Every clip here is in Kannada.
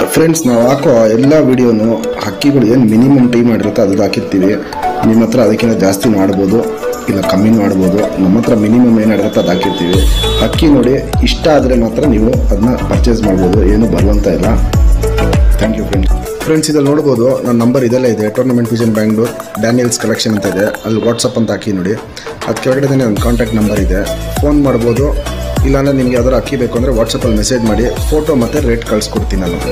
ಫ್ರೆಂಡ್ಸ್ ನಾವು ಹಾಕೋ ಎಲ್ಲ ವಿಡಿಯೋನು ಹಕ್ಕಿಗಳು ಏನು ಮಿನಿಮಮ್ ಟೈಮ್ ಮಾಡಿರುತ್ತೆ ಅದು ಹಾಕಿರ್ತೀವಿ ನಿಮ್ಮ ಹತ್ರ ಅದಕ್ಕಿಂತ ಜಾಸ್ತಿ ಮಾಡ್ಬೋದು ಇಲ್ಲ ಕಮ್ಮಿ ಮಾಡ್ಬೋದು ನಮ್ಮ ಹತ್ರ ಮಿನಿಮಮ್ ಏನಿರುತ್ತೆ ಅದು ಹಾಕಿರ್ತೀವಿ ಹಕ್ಕಿ ನೋಡಿ ಇಷ್ಟ ಆದರೆ ಮಾತ್ರ ನೀವು ಅದನ್ನ ಪರ್ಚೇಸ್ ಮಾಡ್ಬೋದು ಏನು ಬರುವಂತ ಇಲ್ಲ ಥ್ಯಾಂಕ್ ಯು ಫ್ರೆಂಡ್ಸ್ ಫ್ರೆಂಡ್ಸ್ ಇದಲ್ಲಿ ನೋಡ್ಬೋದು ನನ್ನ ನಂಬರ್ ಇದೆಲ್ಲ ಇದೆ tournament vision Bangalore Daniel's collection ಅಂತ ಇದೆ ಅಲ್ಲಿ ವಾಟ್ಸಪ್ ಅಂತ ಹಾಕಿ ನೋಡಿ ಅದು ಕೆಳಗಡೆ ನನ್ನ ಕಾಂಟ್ಯಾಕ್ಟ್ ನಂಬರ್ ಇದೆ ಫೋನ್ ಮಾಡ್ಬೋದು ಇಲ್ಲಾಂದ್ರೆ ನಿಮ್ಗೆ ಯಾವ್ದಾರು ಅಕ್ಕಿ ಬೇಕು ಅಂದರೆ ವಾಟ್ಸಪ್ಪಲ್ಲಿ ಮೆಸೇಜ್ ಮಾಡಿ ಫೋಟೋ ಮತ್ತು ರೇಟ್ ಕಳಿಸ್ಕೊಡ್ತೀನಿ ನಾನು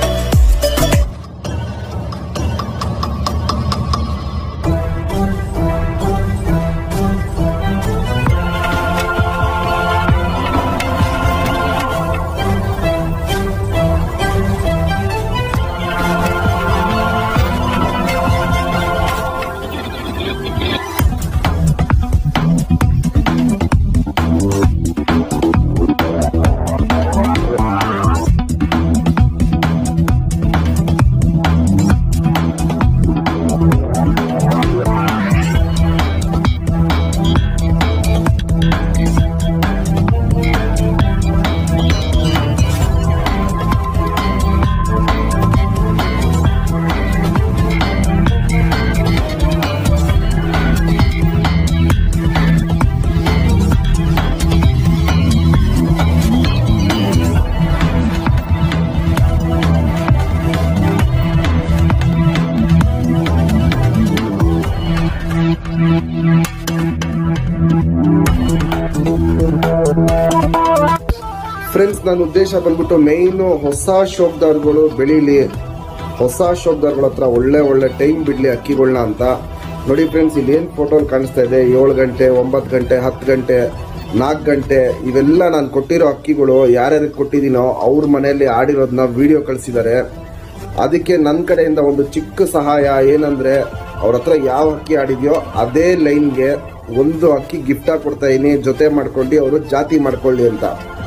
ಫ್ರೆಂಡ್ಸ್ ನನ್ನ ಉದ್ದೇಶ ಬಂದ್ಬಿಟ್ಟು ಮೇಯ್ನು ಹೊಸ ಶೋಕ್ದಾರ್ಗಳು ಬೆಳೀಲಿ ಹೊಸ ಶೋಕ್ದಾರ್ಗಳ ಹತ್ರ ಒಳ್ಳೆ ಒಳ್ಳೆ ಟೈಮ್ ಬಿಡಲಿ ಅಕ್ಕಿಗಳನ್ನ ಅಂತ ನೋಡಿ ಫ್ರೆಂಡ್ಸ್ ಇಲ್ಲಿ ಏನು ಫೋಟೋ ಕಾಣಿಸ್ತಾ ಇದೆ ಏಳು ಗಂಟೆ ಒಂಬತ್ತು ಗಂಟೆ ಹತ್ತು ಗಂಟೆ ನಾಲ್ಕು ಗಂಟೆ ಇವೆಲ್ಲ ನಾನು ಕೊಟ್ಟಿರೋ ಅಕ್ಕಿಗಳು ಯಾರ್ಯಾರಿಗೆ ಕೊಟ್ಟಿದ್ದೀನೋ ಅವ್ರ ಮನೆಯಲ್ಲಿ ಆಡಿರೋದನ್ನ ವಿಡಿಯೋ ಕಳಿಸಿದ್ದಾರೆ ಅದಕ್ಕೆ ನನ್ನ ಕಡೆಯಿಂದ ಒಂದು ಚಿಕ್ಕ ಸಹಾಯ ಏನಂದ್ರೆ ಅವ್ರ ಹತ್ರ ಯಾವ ಅಕ್ಕಿ ಆಡಿದ್ಯೋ ಅದೇ ಲೈನ್ಗೆ ಒಂದು ಅಕ್ಕಿ ಗಿಫ್ಟ್ ಆಗಿ ಕೊಡ್ತಾ ಇದೀನಿ ಜೊತೆ ಮಾಡ್ಕೊಂಡು ಅವರು ಜಾತಿ ಮಾಡ್ಕೊಳ್ಳಿ ಅಂತ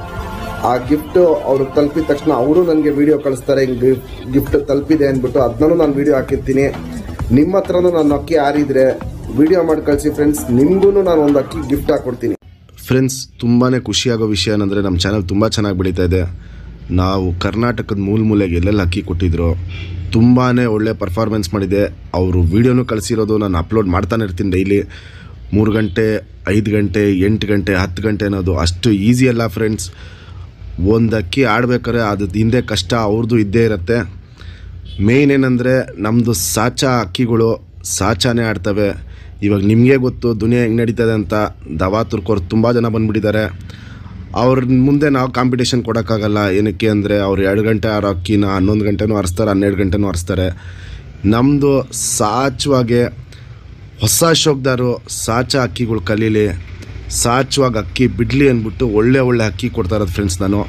ಆ ಗಿಫ್ಟ್ ಅವ್ರು ತಲುಪಿದ ತಕ್ಷಣ ಅವರು ನನಗೆ ವಿಡಿಯೋ ಕಳಿಸ್ತಾರೆ ಹಿಂಗೆ ಗಿಫ್ಟ್ ತಲುಪಿದೆ ಅಂದ್ಬಿಟ್ಟು ಅದನ್ನೂ ನಾನು ವಿಡಿಯೋ ಹಾಕಿರ್ತೀನಿ ನಿಮ್ಮ ಹತ್ರನೂ ನಾನು ಅಕ್ಕಿ ಆರಿದ್ರೆ ವಿಡಿಯೋ ಮಾಡಿ ಕಳಿಸಿ ಫ್ರೆಂಡ್ಸ್ ನಿಮಗೂ ನಾನು ಒಂದು ಅಕ್ಕಿ ಗಿಫ್ಟ್ ಹಾಕ್ಕೊಡ್ತೀನಿ ಫ್ರೆಂಡ್ಸ್ ತುಂಬಾ ಖುಷಿಯಾಗೋ ವಿಷಯ ಏನಂದರೆ ನಮ್ಮ ಚಾನಲ್ ತುಂಬ ಚೆನ್ನಾಗಿ ಬೆಳೀತಾ ಇದೆ ನಾವು ಕರ್ನಾಟಕದ ಮೂಲ ಮೂಲೆಗೆ ಎಲ್ಲೆಲ್ಲಿ ಅಕ್ಕಿ ಕೊಟ್ಟಿದ್ರು ತುಂಬಾ ಒಳ್ಳೆ ಪರ್ಫಾರ್ಮೆನ್ಸ್ ಮಾಡಿದೆ ಅವರು ವೀಡಿಯೋನು ಕಳಿಸಿರೋದು ನಾನು ಅಪ್ಲೋಡ್ ಮಾಡ್ತಾನೆ ಇರ್ತೀನಿ ಡೈಲಿ ಮೂರು ಗಂಟೆ ಐದು ಗಂಟೆ ಎಂಟು ಗಂಟೆ ಹತ್ತು ಗಂಟೆ ಅನ್ನೋದು ಅಷ್ಟು ಈಸಿ ಅಲ್ಲ ಫ್ರೆಂಡ್ಸ್ ಒಂದು ಅಕ್ಕಿ ಆಡ್ಬೇಕಾದ್ರೆ ಅದು ಹಿಂದೆ ಕಷ್ಟ ಅವ್ರದ್ದು ಇದ್ದೇ ಇರುತ್ತೆ ಮೇಯ್ನ್ ಏನಂದರೆ ನಮ್ಮದು ಸಾಚಾ ಅಕ್ಕಿಗಳು ಸಾಚಾನೇ ಆಡ್ತವೆ ಇವಾಗ ನಿಮಗೆ ಗೊತ್ತು ದುನಿಯಾ ಹೆಂಗೆ ನಡೀತದೆ ಅಂತ ದವಾ ತುರ್ಕೋರು ತುಂಬ ಜನ ಬಂದುಬಿಟ್ಟಿದ್ದಾರೆ ಅವ್ರ ಮುಂದೆ ನಾವು ಕಾಂಪಿಟೇಷನ್ ಕೊಡೋಕ್ಕಾಗಲ್ಲ ಏನಕ್ಕೆ ಅಂದರೆ ಅವ್ರು ಎರಡು ಗಂಟೆ ಆರೋ ಅಕ್ಕಿನ ಹನ್ನೊಂದು ಗಂಟೆನೂ ಹರಿಸ್ತಾರೆ ಹನ್ನೆರಡು ಗಂಟೆನೂ ಹರಿಸ್ತಾರೆ ನಮ್ಮದು ಸಾಚವಾಗೆ ಹೊಸ ಶೋಕ್ದಾರು ಸಾಚ ಅಕ್ಕಿಗಳು ಕಲೀಲಿ ಸಾಚವಾಗಿ ಅಕ್ಕಿ ಬಿಡಲಿ ಅಂದ್ಬಿಟ್ಟು ಒಳ್ಳೆ ಒಳ್ಳೆ ಅಕ್ಕಿ ಕೊಡ್ತಾ ಇರೋದು ಫ್ರೆಂಡ್ಸ್ ನಾನು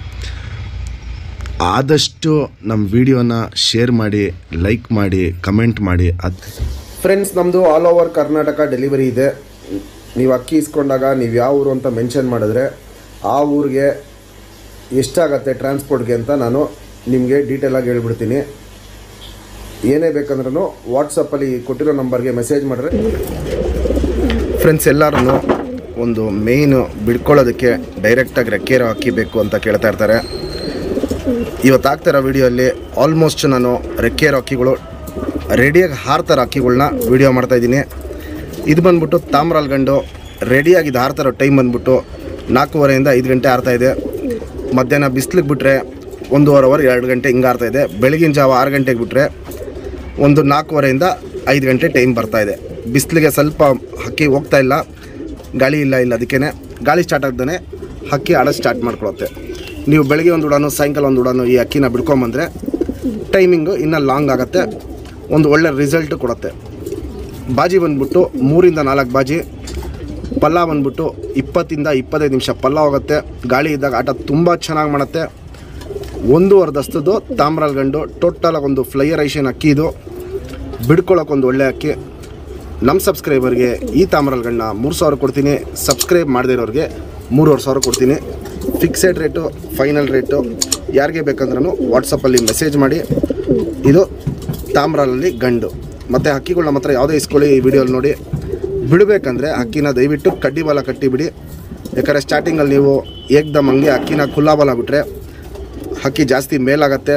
ಆದಷ್ಟು ನಮ್ಮ ವಿಡಿಯೋನ ಶೇರ್ ಮಾಡಿ ಲೈಕ್ ಮಾಡಿ ಕಮೆಂಟ್ ಮಾಡಿ ಅದು ಫ್ರೆಂಡ್ಸ್ ನಮ್ಮದು ಆಲ್ ಓವರ್ ಕರ್ನಾಟಕ ಡೆಲಿವರಿ ಇದೆ ನೀವು ಅಕ್ಕಿ ಇಸ್ಕೊಂಡಾಗ ನೀವು ಯಾವ ಊರು ಅಂತ ಮೆನ್ಷನ್ ಮಾಡಿದ್ರೆ ಆ ಊರಿಗೆ ಎಷ್ಟಾಗತ್ತೆ ಟ್ರಾನ್ಸ್ಪೋರ್ಟ್ಗೆ ಅಂತ ನಾನು ನಿಮಗೆ ಡೀಟೇಲಾಗಿ ಹೇಳ್ಬಿಡ್ತೀನಿ ಏನೇ ಬೇಕಂದ್ರೂ ವಾಟ್ಸಪ್ಪಲ್ಲಿ ಕೊಟ್ಟಿರೋ ನಂಬರ್ಗೆ ಮೆಸೇಜ್ ಮಾಡಿದ್ರೆ ಫ್ರೆಂಡ್ಸ್ ಎಲ್ಲರೂ ಒಂದು ಮೇಯ್ನು ಬಿಡ್ಕೊಳ್ಳೋದಕ್ಕೆ ಡೈರೆಕ್ಟಾಗಿ ರೆಕ್ಕೇರೋ ಅಕ್ಕಿ ಬೇಕು ಅಂತ ಕೇಳ್ತಾ ಇರ್ತಾರೆ ಇವತ್ತು ಆಗ್ತಿರೋ ವಿಡಿಯೋಲ್ಲಿ ಆಲ್ಮೋಸ್ಟ್ ನಾನು ರೆಕ್ಕೇರೋ ಅಕ್ಕಿಗಳು ರೆಡಿಯಾಗಿ ಹಾರ್ತಾರೋ ಅಕ್ಕಿಗಳ್ನ ವಿಡಿಯೋ ಮಾಡ್ತಾಯಿದ್ದೀನಿ ಇದು ಬಂದ್ಬಿಟ್ಟು ತಾಮ್ರಾಲ್ ಗಂಡು ರೆಡಿಯಾಗಿದ್ದು ಹಾರ್ತಾರೋ ಟೈಮ್ ಬಂದ್ಬಿಟ್ಟು ನಾಲ್ಕೂವರೆಯಿಂದ ಐದು ಗಂಟೆ ಹಾರ್ತಾ ಇದೆ ಮಧ್ಯಾಹ್ನ ಬಿಸಿಲಿಗೆ ಬಿಟ್ಟರೆ ಒಂದೂವರೆ ಅವರ್ ಎರಡು ಗಂಟೆ ಹಿಂಗೆ ಹಾರ್ತಾ ಇದೆ ಬೆಳಗಿನ ಜಾವ ಆರು ಗಂಟೆಗೆ ಬಿಟ್ಟರೆ ಒಂದು ನಾಲ್ಕೂವರೆಯಿಂದ ಐದು ಗಂಟೆ ಟೈಮ್ ಬರ್ತಾ ಇದೆ ಬಿಸಿಲಿಗೆ ಸ್ವಲ್ಪ ಹಕ್ಕಿ ಹೋಗ್ತಾ ಇಲ್ಲ ಗಾಳಿ ಇಲ್ಲ ಇಲ್ಲ ಅದಕ್ಕೇ ಗಾಳಿ ಸ್ಟಾರ್ಟ್ ಆಗ್ದೇ ಹಕ್ಕಿ ಆಡೋದು ಸ್ಟಾರ್ಟ್ ಮಾಡ್ಕೊಳುತ್ತೆ ನೀವು ಬೆಳಗ್ಗೆ ಒಂದು ಉಡಾನು ಸಾಯಂಕಾಲ ಒಂದು ಉಡಾನು ಈ ಅಕ್ಕಿನ ಬಿಡ್ಕೊಂಬಂದರೆ ಟೈಮಿಂಗು ಇನ್ನೂ ಲಾಂಗ್ ಆಗುತ್ತೆ ಒಂದು ಒಳ್ಳೆ ರಿಸಲ್ಟ್ ಕೊಡುತ್ತೆ ಬಾಜಿ ಬಂದ್ಬಿಟ್ಟು ಮೂರಿಂದ ನಾಲ್ಕು ಬಾಜಿ ಪಲ್ಲ ಬಂದ್ಬಿಟ್ಟು ಇಪ್ಪತ್ತಿಂದ ಇಪ್ಪತ್ತೈದು ನಿಮಿಷ ಪಲ್ಲ ಹೋಗುತ್ತೆ ಗಾಳಿ ಇದ್ದಾಗ ಆಟ ತುಂಬ ಚೆನ್ನಾಗಿ ಮಾಡುತ್ತೆ ಒಂದೂವರೆ ದಸ್ತದ್ದು ತಾಮ್ರಾಲ್ ಗಂಡು ಟೋಟಲಾಗಿ ಒಂದು ಫ್ಲೈಯರ್ ಐಷನ್ ಅಕ್ಕಿ ಇದು ಬಿಡ್ಕೊಳ್ಳೋಕೆ ಒಂದು ಒಳ್ಳೆ ಅಕ್ಕಿ ನಮ್ಮ ಸಬ್ಸ್ಕ್ರೈಬರ್ಗೆ ಈ ತಾಮ್ರಾಲ್ ಗಂಡನ್ನ ಮೂರು ಸಾವಿರ ಕೊಡ್ತೀನಿ ಸಬ್ಸ್ಕ್ರೈಬ್ ಮಾಡದೇ ಇರೋರಿಗೆ ಮೂರುವರೆ ಸಾವಿರ ಕೊಡ್ತೀನಿ ಫಿಕ್ಸೆಡ್ ರೇಟು ಫೈನಲ್ ರೇಟು ಯಾರಿಗೆ ಬೇಕಂದ್ರೂ ವಾಟ್ಸಪ್ಪಲ್ಲಿ ಮೆಸೇಜ್ ಮಾಡಿ ಇದು ತಾಮ್ರಾಲಲ್ಲಿ ಗಂಡು ಮತ್ತು ಹಕ್ಕಿಗಳು ನಮ್ಮ ಹತ್ರ ಯಾವುದೇ ಇಸ್ಕೊಳ್ಳಿ ಈ ವಿಡಿಯೋಲಿ ನೋಡಿ ಬಿಡಬೇಕಂದ್ರೆ ಅಕ್ಕಿನ ದಯವಿಟ್ಟು ಕಡ್ಡಿ ಬಾಲ ಕಟ್ಟಿ ಬಿಡಿ ಯಾಕಂದರೆ ಸ್ಟಾರ್ಟಿಂಗಲ್ಲಿ ನೀವು ಏಕ್ದಮ್ ಹಂಗೆ ಅಕ್ಕಿನ ಖುಲ್ಲಾ ಬಾಲ ಬಿಟ್ಟರೆ ಹಕ್ಕಿ ಜಾಸ್ತಿ ಮೇಲಾಗತ್ತೆ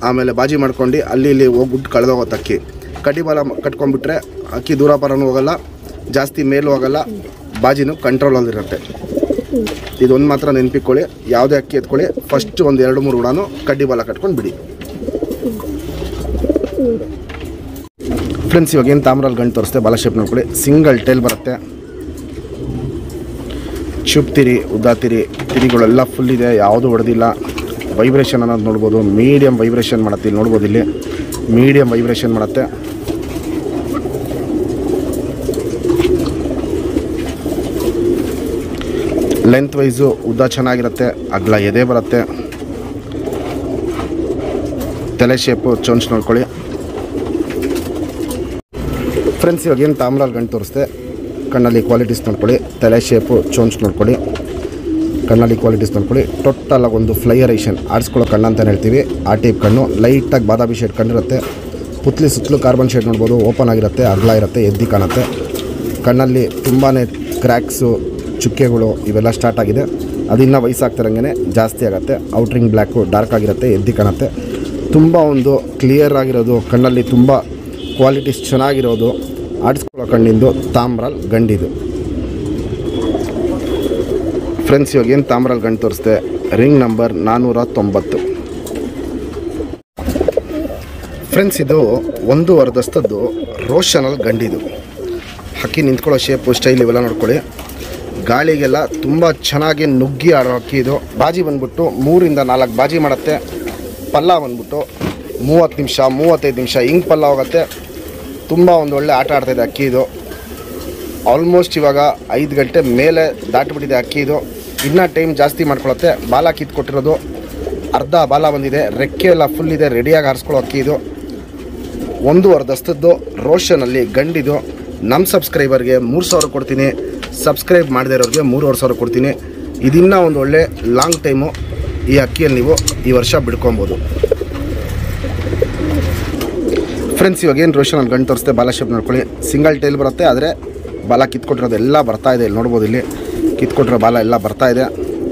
ಆಮೇಲೆ ಬಾಜಿ ಮಾಡ್ಕೊಂಡು ಅಲ್ಲಿ ಇಲ್ಲಿ ಹೋಗ್ಬಿಟ್ಟು ಕಳೆದೋಗುತ್ತೆ ಅಕ್ಕಿ ಕಡ್ಡಿ ಬಾಲ ಕಟ್ಕೊಂಡ್ಬಿಟ್ರೆ ಅಕ್ಕಿ ದೂರ ಪರನೂ ಹೋಗಲ್ಲ ಜಾಸ್ತಿ ಮೇಲೂ ಹೋಗಲ್ಲ ಬಾಜಿನೂ ಕಂಟ್ರೋಲಲ್ಲಿರುತ್ತೆ ಇದೊಂದು ಮಾತ್ರ ನೆನ್ಪಿಟ್ಕೊಳ್ಳಿ ಯಾವುದೇ ಅಕ್ಕಿ ಎತ್ಕೊಳ್ಳಿ ಫಸ್ಟ್ ಒಂದು ಎರಡು ಮೂರು ಹುಡಾನು ಕಡ್ಡಿ ಬಾಲ ಕಟ್ಕೊಂಡು ಬಿಡಿ ಫ್ರೆಂಡ್ಸ್ ಇವಾಗ ಏನು ತಾಮ್ರಲ್ಲಿ ಗಂಟು ತೋರಿಸ್ತೆ ಬಾಲ ಶೇಪ್ ನೋಡ್ಕೊಳ್ಳಿ ಸಿಂಗಲ್ ಟೇಲ್ ಬರುತ್ತೆ ಚುಪ್ ತಿರಿ ಉದ್ದ ತಿರಿ ತಿರಿಗಳೆಲ್ಲ ಫುಲ್ ಇದೆ ಯಾವುದು ಹೊಡೆದಿಲ್ಲ ವೈಬ್ರೇಷನ್ ಅನ್ನೋದು ನೋಡ್ಬೋದು ಮೀಡಿಯಮ್ ವೈಬ್ರೇಷನ್ ಮಾಡುತ್ತೆ ಇಲ್ಲಿ ನೋಡ್ಬೋದು ಇಲ್ಲಿ ಮೀಡಿಯಮ್ ವೈಬ್ರೇಷನ್ ಮಾಡುತ್ತೆ ಲೆಂತ್ ವೈಸು ಉದ್ದ ಚೆನ್ನಾಗಿರುತ್ತೆ ಅಗ್ಲ ಎದೆ ಬರುತ್ತೆ ತಲೆ ಶೇಪು ಚೊಂಚ್ ನೋಡ್ಕೊಳ್ಳಿ ಫ್ರೆಂಡ್ಸ್ ಇವಾಗ ಏನು ತಾಮ್ರಲ್ಲಿ ಗಂಟು ತೋರಿಸ್ದೆ ಕಣ್ಣಲ್ಲಿ ಕ್ವಾಲಿಟೀಸ್ ನೋಡ್ಕೊಳ್ಳಿ ತಲೆ ಶೇಪು ಚೋಂಚ್ ನೋಡ್ಕೊಳ್ಳಿ ಕಣ್ಣಲ್ಲಿ ಕ್ವಾಲಿಟೀಸ್ ನೋಡ್ಕೊಳ್ಳಿ ಟೋಟಲಾಗಿ ಒಂದು ಫ್ಲೈಯರೇಷನ್ ಆಡಿಸ್ಕೊಳ್ಳೋ ಕಣ್ಣು ಅಂತಲೇ ಹೇಳ್ತೀವಿ ಆ ಟೈಪ್ ಕಣ್ಣು ಲೈಟಾಗಿ ಬಾದಾಮಿ ಶೇಡ್ ಕಣ್ಣಿರುತ್ತೆ ಪುತ್ಲಿ ಸುತ್ತಲೂ ಕಾರ್ಬನ್ ಶೇಡ್ ನೋಡ್ಬೋದು ಓಪನ್ ಆಗಿರುತ್ತೆ ಅಗಲ ಇರುತ್ತೆ ಎದ್ದಿ ಕಾಣುತ್ತೆ ಕಣ್ಣಲ್ಲಿ ತುಂಬಾ ಕ್ರ್ಯಾಕ್ಸು ಚುಕ್ಕೆಗಳು ಇವೆಲ್ಲ ಸ್ಟಾರ್ಟ್ ಆಗಿದೆ ಅದಿನ್ನೂ ವಯಸ್ಸಾಗ್ತಿರಂಗೆ ಜಾಸ್ತಿ ಆಗುತ್ತೆ ಔಟ್ರಿಂಗ್ ಬ್ಲ್ಯಾಕು ಡಾರ್ಕ್ ಆಗಿರುತ್ತೆ ಎದ್ದಿ ಕಾಣುತ್ತೆ ತುಂಬ ಒಂದು ಕ್ಲಿಯರ್ ಆಗಿರೋದು ಕಣ್ಣಲ್ಲಿ ತುಂಬ ಕ್ವಾಲಿಟೀಸ್ ಚೆನ್ನಾಗಿರೋದು ಆಡಿಸ್ಕೊಳ್ಳೋ ಕಣ್ಣಿಂದು ತಾಮ್ರಲ್ ಗಂಡಿದು ಫ್ರೆಂಡ್ಸ್ ಇವಾಗ ಏನು ತಾಮ್ರಲ್ ಗಂಡು ತೋರಿಸ್ದೆ ರಿಂಗ್ ನಂಬರ್ ನಾನ್ನೂರ ತೊಂಬತ್ತು ಫ್ರೆಂಡ್ಸ್ ಇದು ಒಂದು ವರ್ಧಸ್ತದ್ದು ರೋಷನಲ್ ಗಂಡಿದು ಹಕ್ಕಿ ನಿಂತ್ಕೊಳ್ಳೋ ಶೇಪು ಸ್ಟೈಲ್ ಇವೆಲ್ಲ ನೋಡ್ಕೊಳ್ಳಿ ಗಾಳಿಗೆಲ್ಲ ತುಂಬ ಚೆನ್ನಾಗಿ ನುಗ್ಗಿ ಆಡೋ ಹಕ್ಕಿ ಇದು ಬಾಜಿ ಬಂದ್ಬಿಟ್ಟು ಮೂರಿಂದ ನಾಲ್ಕು ಬಾಜಿ ಮಾಡುತ್ತೆ ಪಲ್ಲ ಬಂದ್ಬಿಟ್ಟು ಮೂವತ್ತು ನಿಮಿಷ ಮೂವತ್ತೈದು ನಿಮಿಷ ಹಿಂಗೆ ಪಲ್ಲ ಹೋಗುತ್ತೆ ತುಂಬ ಒಂದು ಒಳ್ಳೆ ಆಟ ಆಡ್ತಾಯಿದೆ ಅಕ್ಕಿ ಇದು ಆಲ್ಮೋಸ್ಟ್ ಇವಾಗ ಐದು ಗಂಟೆ ಮೇಲೆ ದಾಟಿಬಿಟ್ಟಿದೆ ಅಕ್ಕಿ ಇದು ಇನ್ನೂ ಟೈಮ್ ಜಾಸ್ತಿ ಮಾಡ್ಕೊಳತ್ತೆ ಬಾಲ ಕಿತ್ಕೊಟ್ಟಿರೋದು ಅರ್ಧ ಬಾಲ ಬಂದಿದೆ ರೆಕ್ಕೆ ಎಲ್ಲ ಫುಲ್ ಇದೆ ರೆಡಿಯಾಗಿ ಹಾರಿಸ್ಕೊಳ್ಳೋ ಅಕ್ಕಿ ಇದು ಒಂದು ಅರ್ಧಸ್ತದ್ದು ರೋಷನಲ್ಲಿ ಗಂಡಿದು ನಮ್ಮ ಸಬ್ಸ್ಕ್ರೈಬರ್ಗೆ ಮೂರು ಸಾವಿರ ಕೊಡ್ತೀನಿ ಸಬ್ಸ್ಕ್ರೈಬ್ ಮಾಡದೇ ಇರೋರಿಗೆ ಮೂರುವರೆ ಸಾವಿರ ಕೊಡ್ತೀನಿ ಇದಿನ್ನೂ ಒಂದು ಒಳ್ಳೆ ಲಾಂಗ್ ಟೈಮು ಈ ಅಕ್ಕಿಯಲ್ಲಿ ನೀವು ಈ ವರ್ಷ ಬಿಡ್ಕೊಬೋದು ಫ್ರೆಂಡ್ಸ್ ಇವಾಗ ಏನು ರೋಷನ್ ಗಂಟು ತೋರಿಸ್ತೆ ಬಾಲ ಶೇಪ್ ನೋಡ್ಕೊಳ್ಳಿ ಸಿಂಗಲ್ ಟೈಲ್ ಬರುತ್ತೆ ಆದರೆ ಬಾಲ ಕಿತ್ಕೊಟ್ಟಿರೋದು ಎಲ್ಲ ಬರ್ತಾ ಇದೆ ಇಲ್ಲಿ ನೋಡ್ಬೋದು ಇಲ್ಲಿ ಕಿತ್ಕೊಟ್ಟಿರೋ ಬಾಲ ಎಲ್ಲ ಬರ್ತಾ ಇದೆ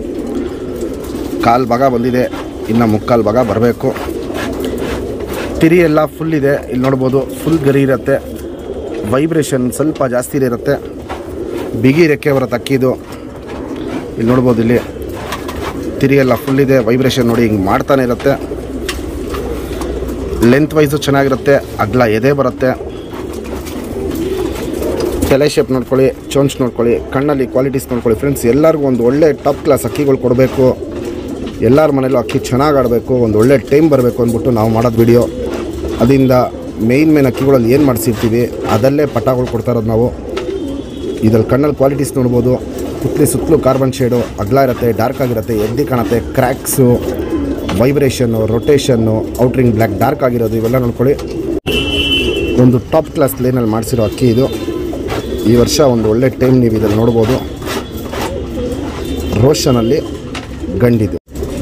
ಕಾಲು ಭಾಗ ಬಂದಿದೆ ಇನ್ನು ಮುಕ್ಕಾಲು ಭಾಗ ಬರಬೇಕು ತಿರಿ ಎಲ್ಲ ಫುಲ್ ಇದೆ ಇಲ್ಲಿ ನೋಡ್ಬೋದು ಫುಲ್ ಗರಿ ಇರುತ್ತೆ ವೈಬ್ರೇಷನ್ ಸ್ವಲ್ಪ ಜಾಸ್ತಿ ಇರುತ್ತೆ ಬಿಗಿ ರೆಕ್ಕೆ ಬರುತ್ತೆ ಅಕ್ಕಿದು ಇಲ್ಲಿ ನೋಡ್ಬೋದು ಇಲ್ಲಿ ತಿರಿ ಎಲ್ಲ ಫುಲ್ ಇದೆ ವೈಬ್ರೇಷನ್ ನೋಡಿ ಹಿಂಗೆ ಮಾಡ್ತಾನೆ ಇರುತ್ತೆ ಲೆಂತ್ ವೈಸು ಚೆನ್ನಾಗಿರುತ್ತೆ ಅಗ್ಲ ಎದೆ ಬರುತ್ತೆ ತಲೆ ಶೇಪ್ ನೋಡ್ಕೊಳ್ಳಿ ಚೋಂಚ್ ನೋಡ್ಕೊಳ್ಳಿ ಕಣ್ಣಲ್ಲಿ ಕ್ವಾಲಿಟೀಸ್ ನೋಡ್ಕೊಳ್ಳಿ ಫ್ರೆಂಡ್ಸ್ ಎಲ್ಲರಿಗೂ ಒಂದು ಒಳ್ಳೆ ಟಾಪ್ ಕ್ಲಾಸ್ ಅಕ್ಕಿಗಳು ಕೊಡಬೇಕು ಎಲ್ಲರ ಮನೇಲೂ ಅಕ್ಕಿ ಚೆನ್ನಾಗಿ ಆಡಬೇಕು ಒಂದು ಒಳ್ಳೆ ಟೈಮ್ ಬರಬೇಕು ಅಂದ್ಬಿಟ್ಟು ನಾವು ಮಾಡೋದು ವಿಡಿಯೋ ಅದರಿಂದ ಮೇಯ್ನ್ ಮೇನ್ ಅಕ್ಕಿಗಳಲ್ಲಿ ಏನು ಮಾಡಿಸಿರ್ತೀವಿ ಅದಲ್ಲೇ ಪಟಾಗಳು ಕೊಡ್ತಾ ಇರೋದು ನಾವು ಇದ್ರಲ್ಲಿ ಕಣ್ಣಲ್ಲಿ ಕ್ವಾಲಿಟೀಸ್ ನೋಡ್ಬೋದು ಸುತ್ತಲಿ ಸುತ್ತಲೂ ಕಾರ್ಬನ್ ಶೇಡು ಅಗ್ಲ ಇರುತ್ತೆ ಡಾರ್ಕ್ ಆಗಿರುತ್ತೆ ಎದ್ದಿ ಕಾಣುತ್ತೆ cracks vibration rotation outer ring black dark ಆಗಿರೋದು ಇವೆಲ್ಲ ನೋಡ್ಕೊಳ್ಳಿ ಒಂದು ಟಾಪ್ ಕ್ಲಾಸ್ ಲೈನಲ್ಲಿ ಮಾಡಿಸಿರೋ ಅಕ್ಕಿ ಇದು ಈ ವರ್ಷ ಒಂದು ಒಳ್ಳೆ ಟೈಮ್ ನೀವು ಇದನ್ನು ನೋಡ್ಬೋದು ರೋಷನಲ್ಲಿ ಗಂಡಿದು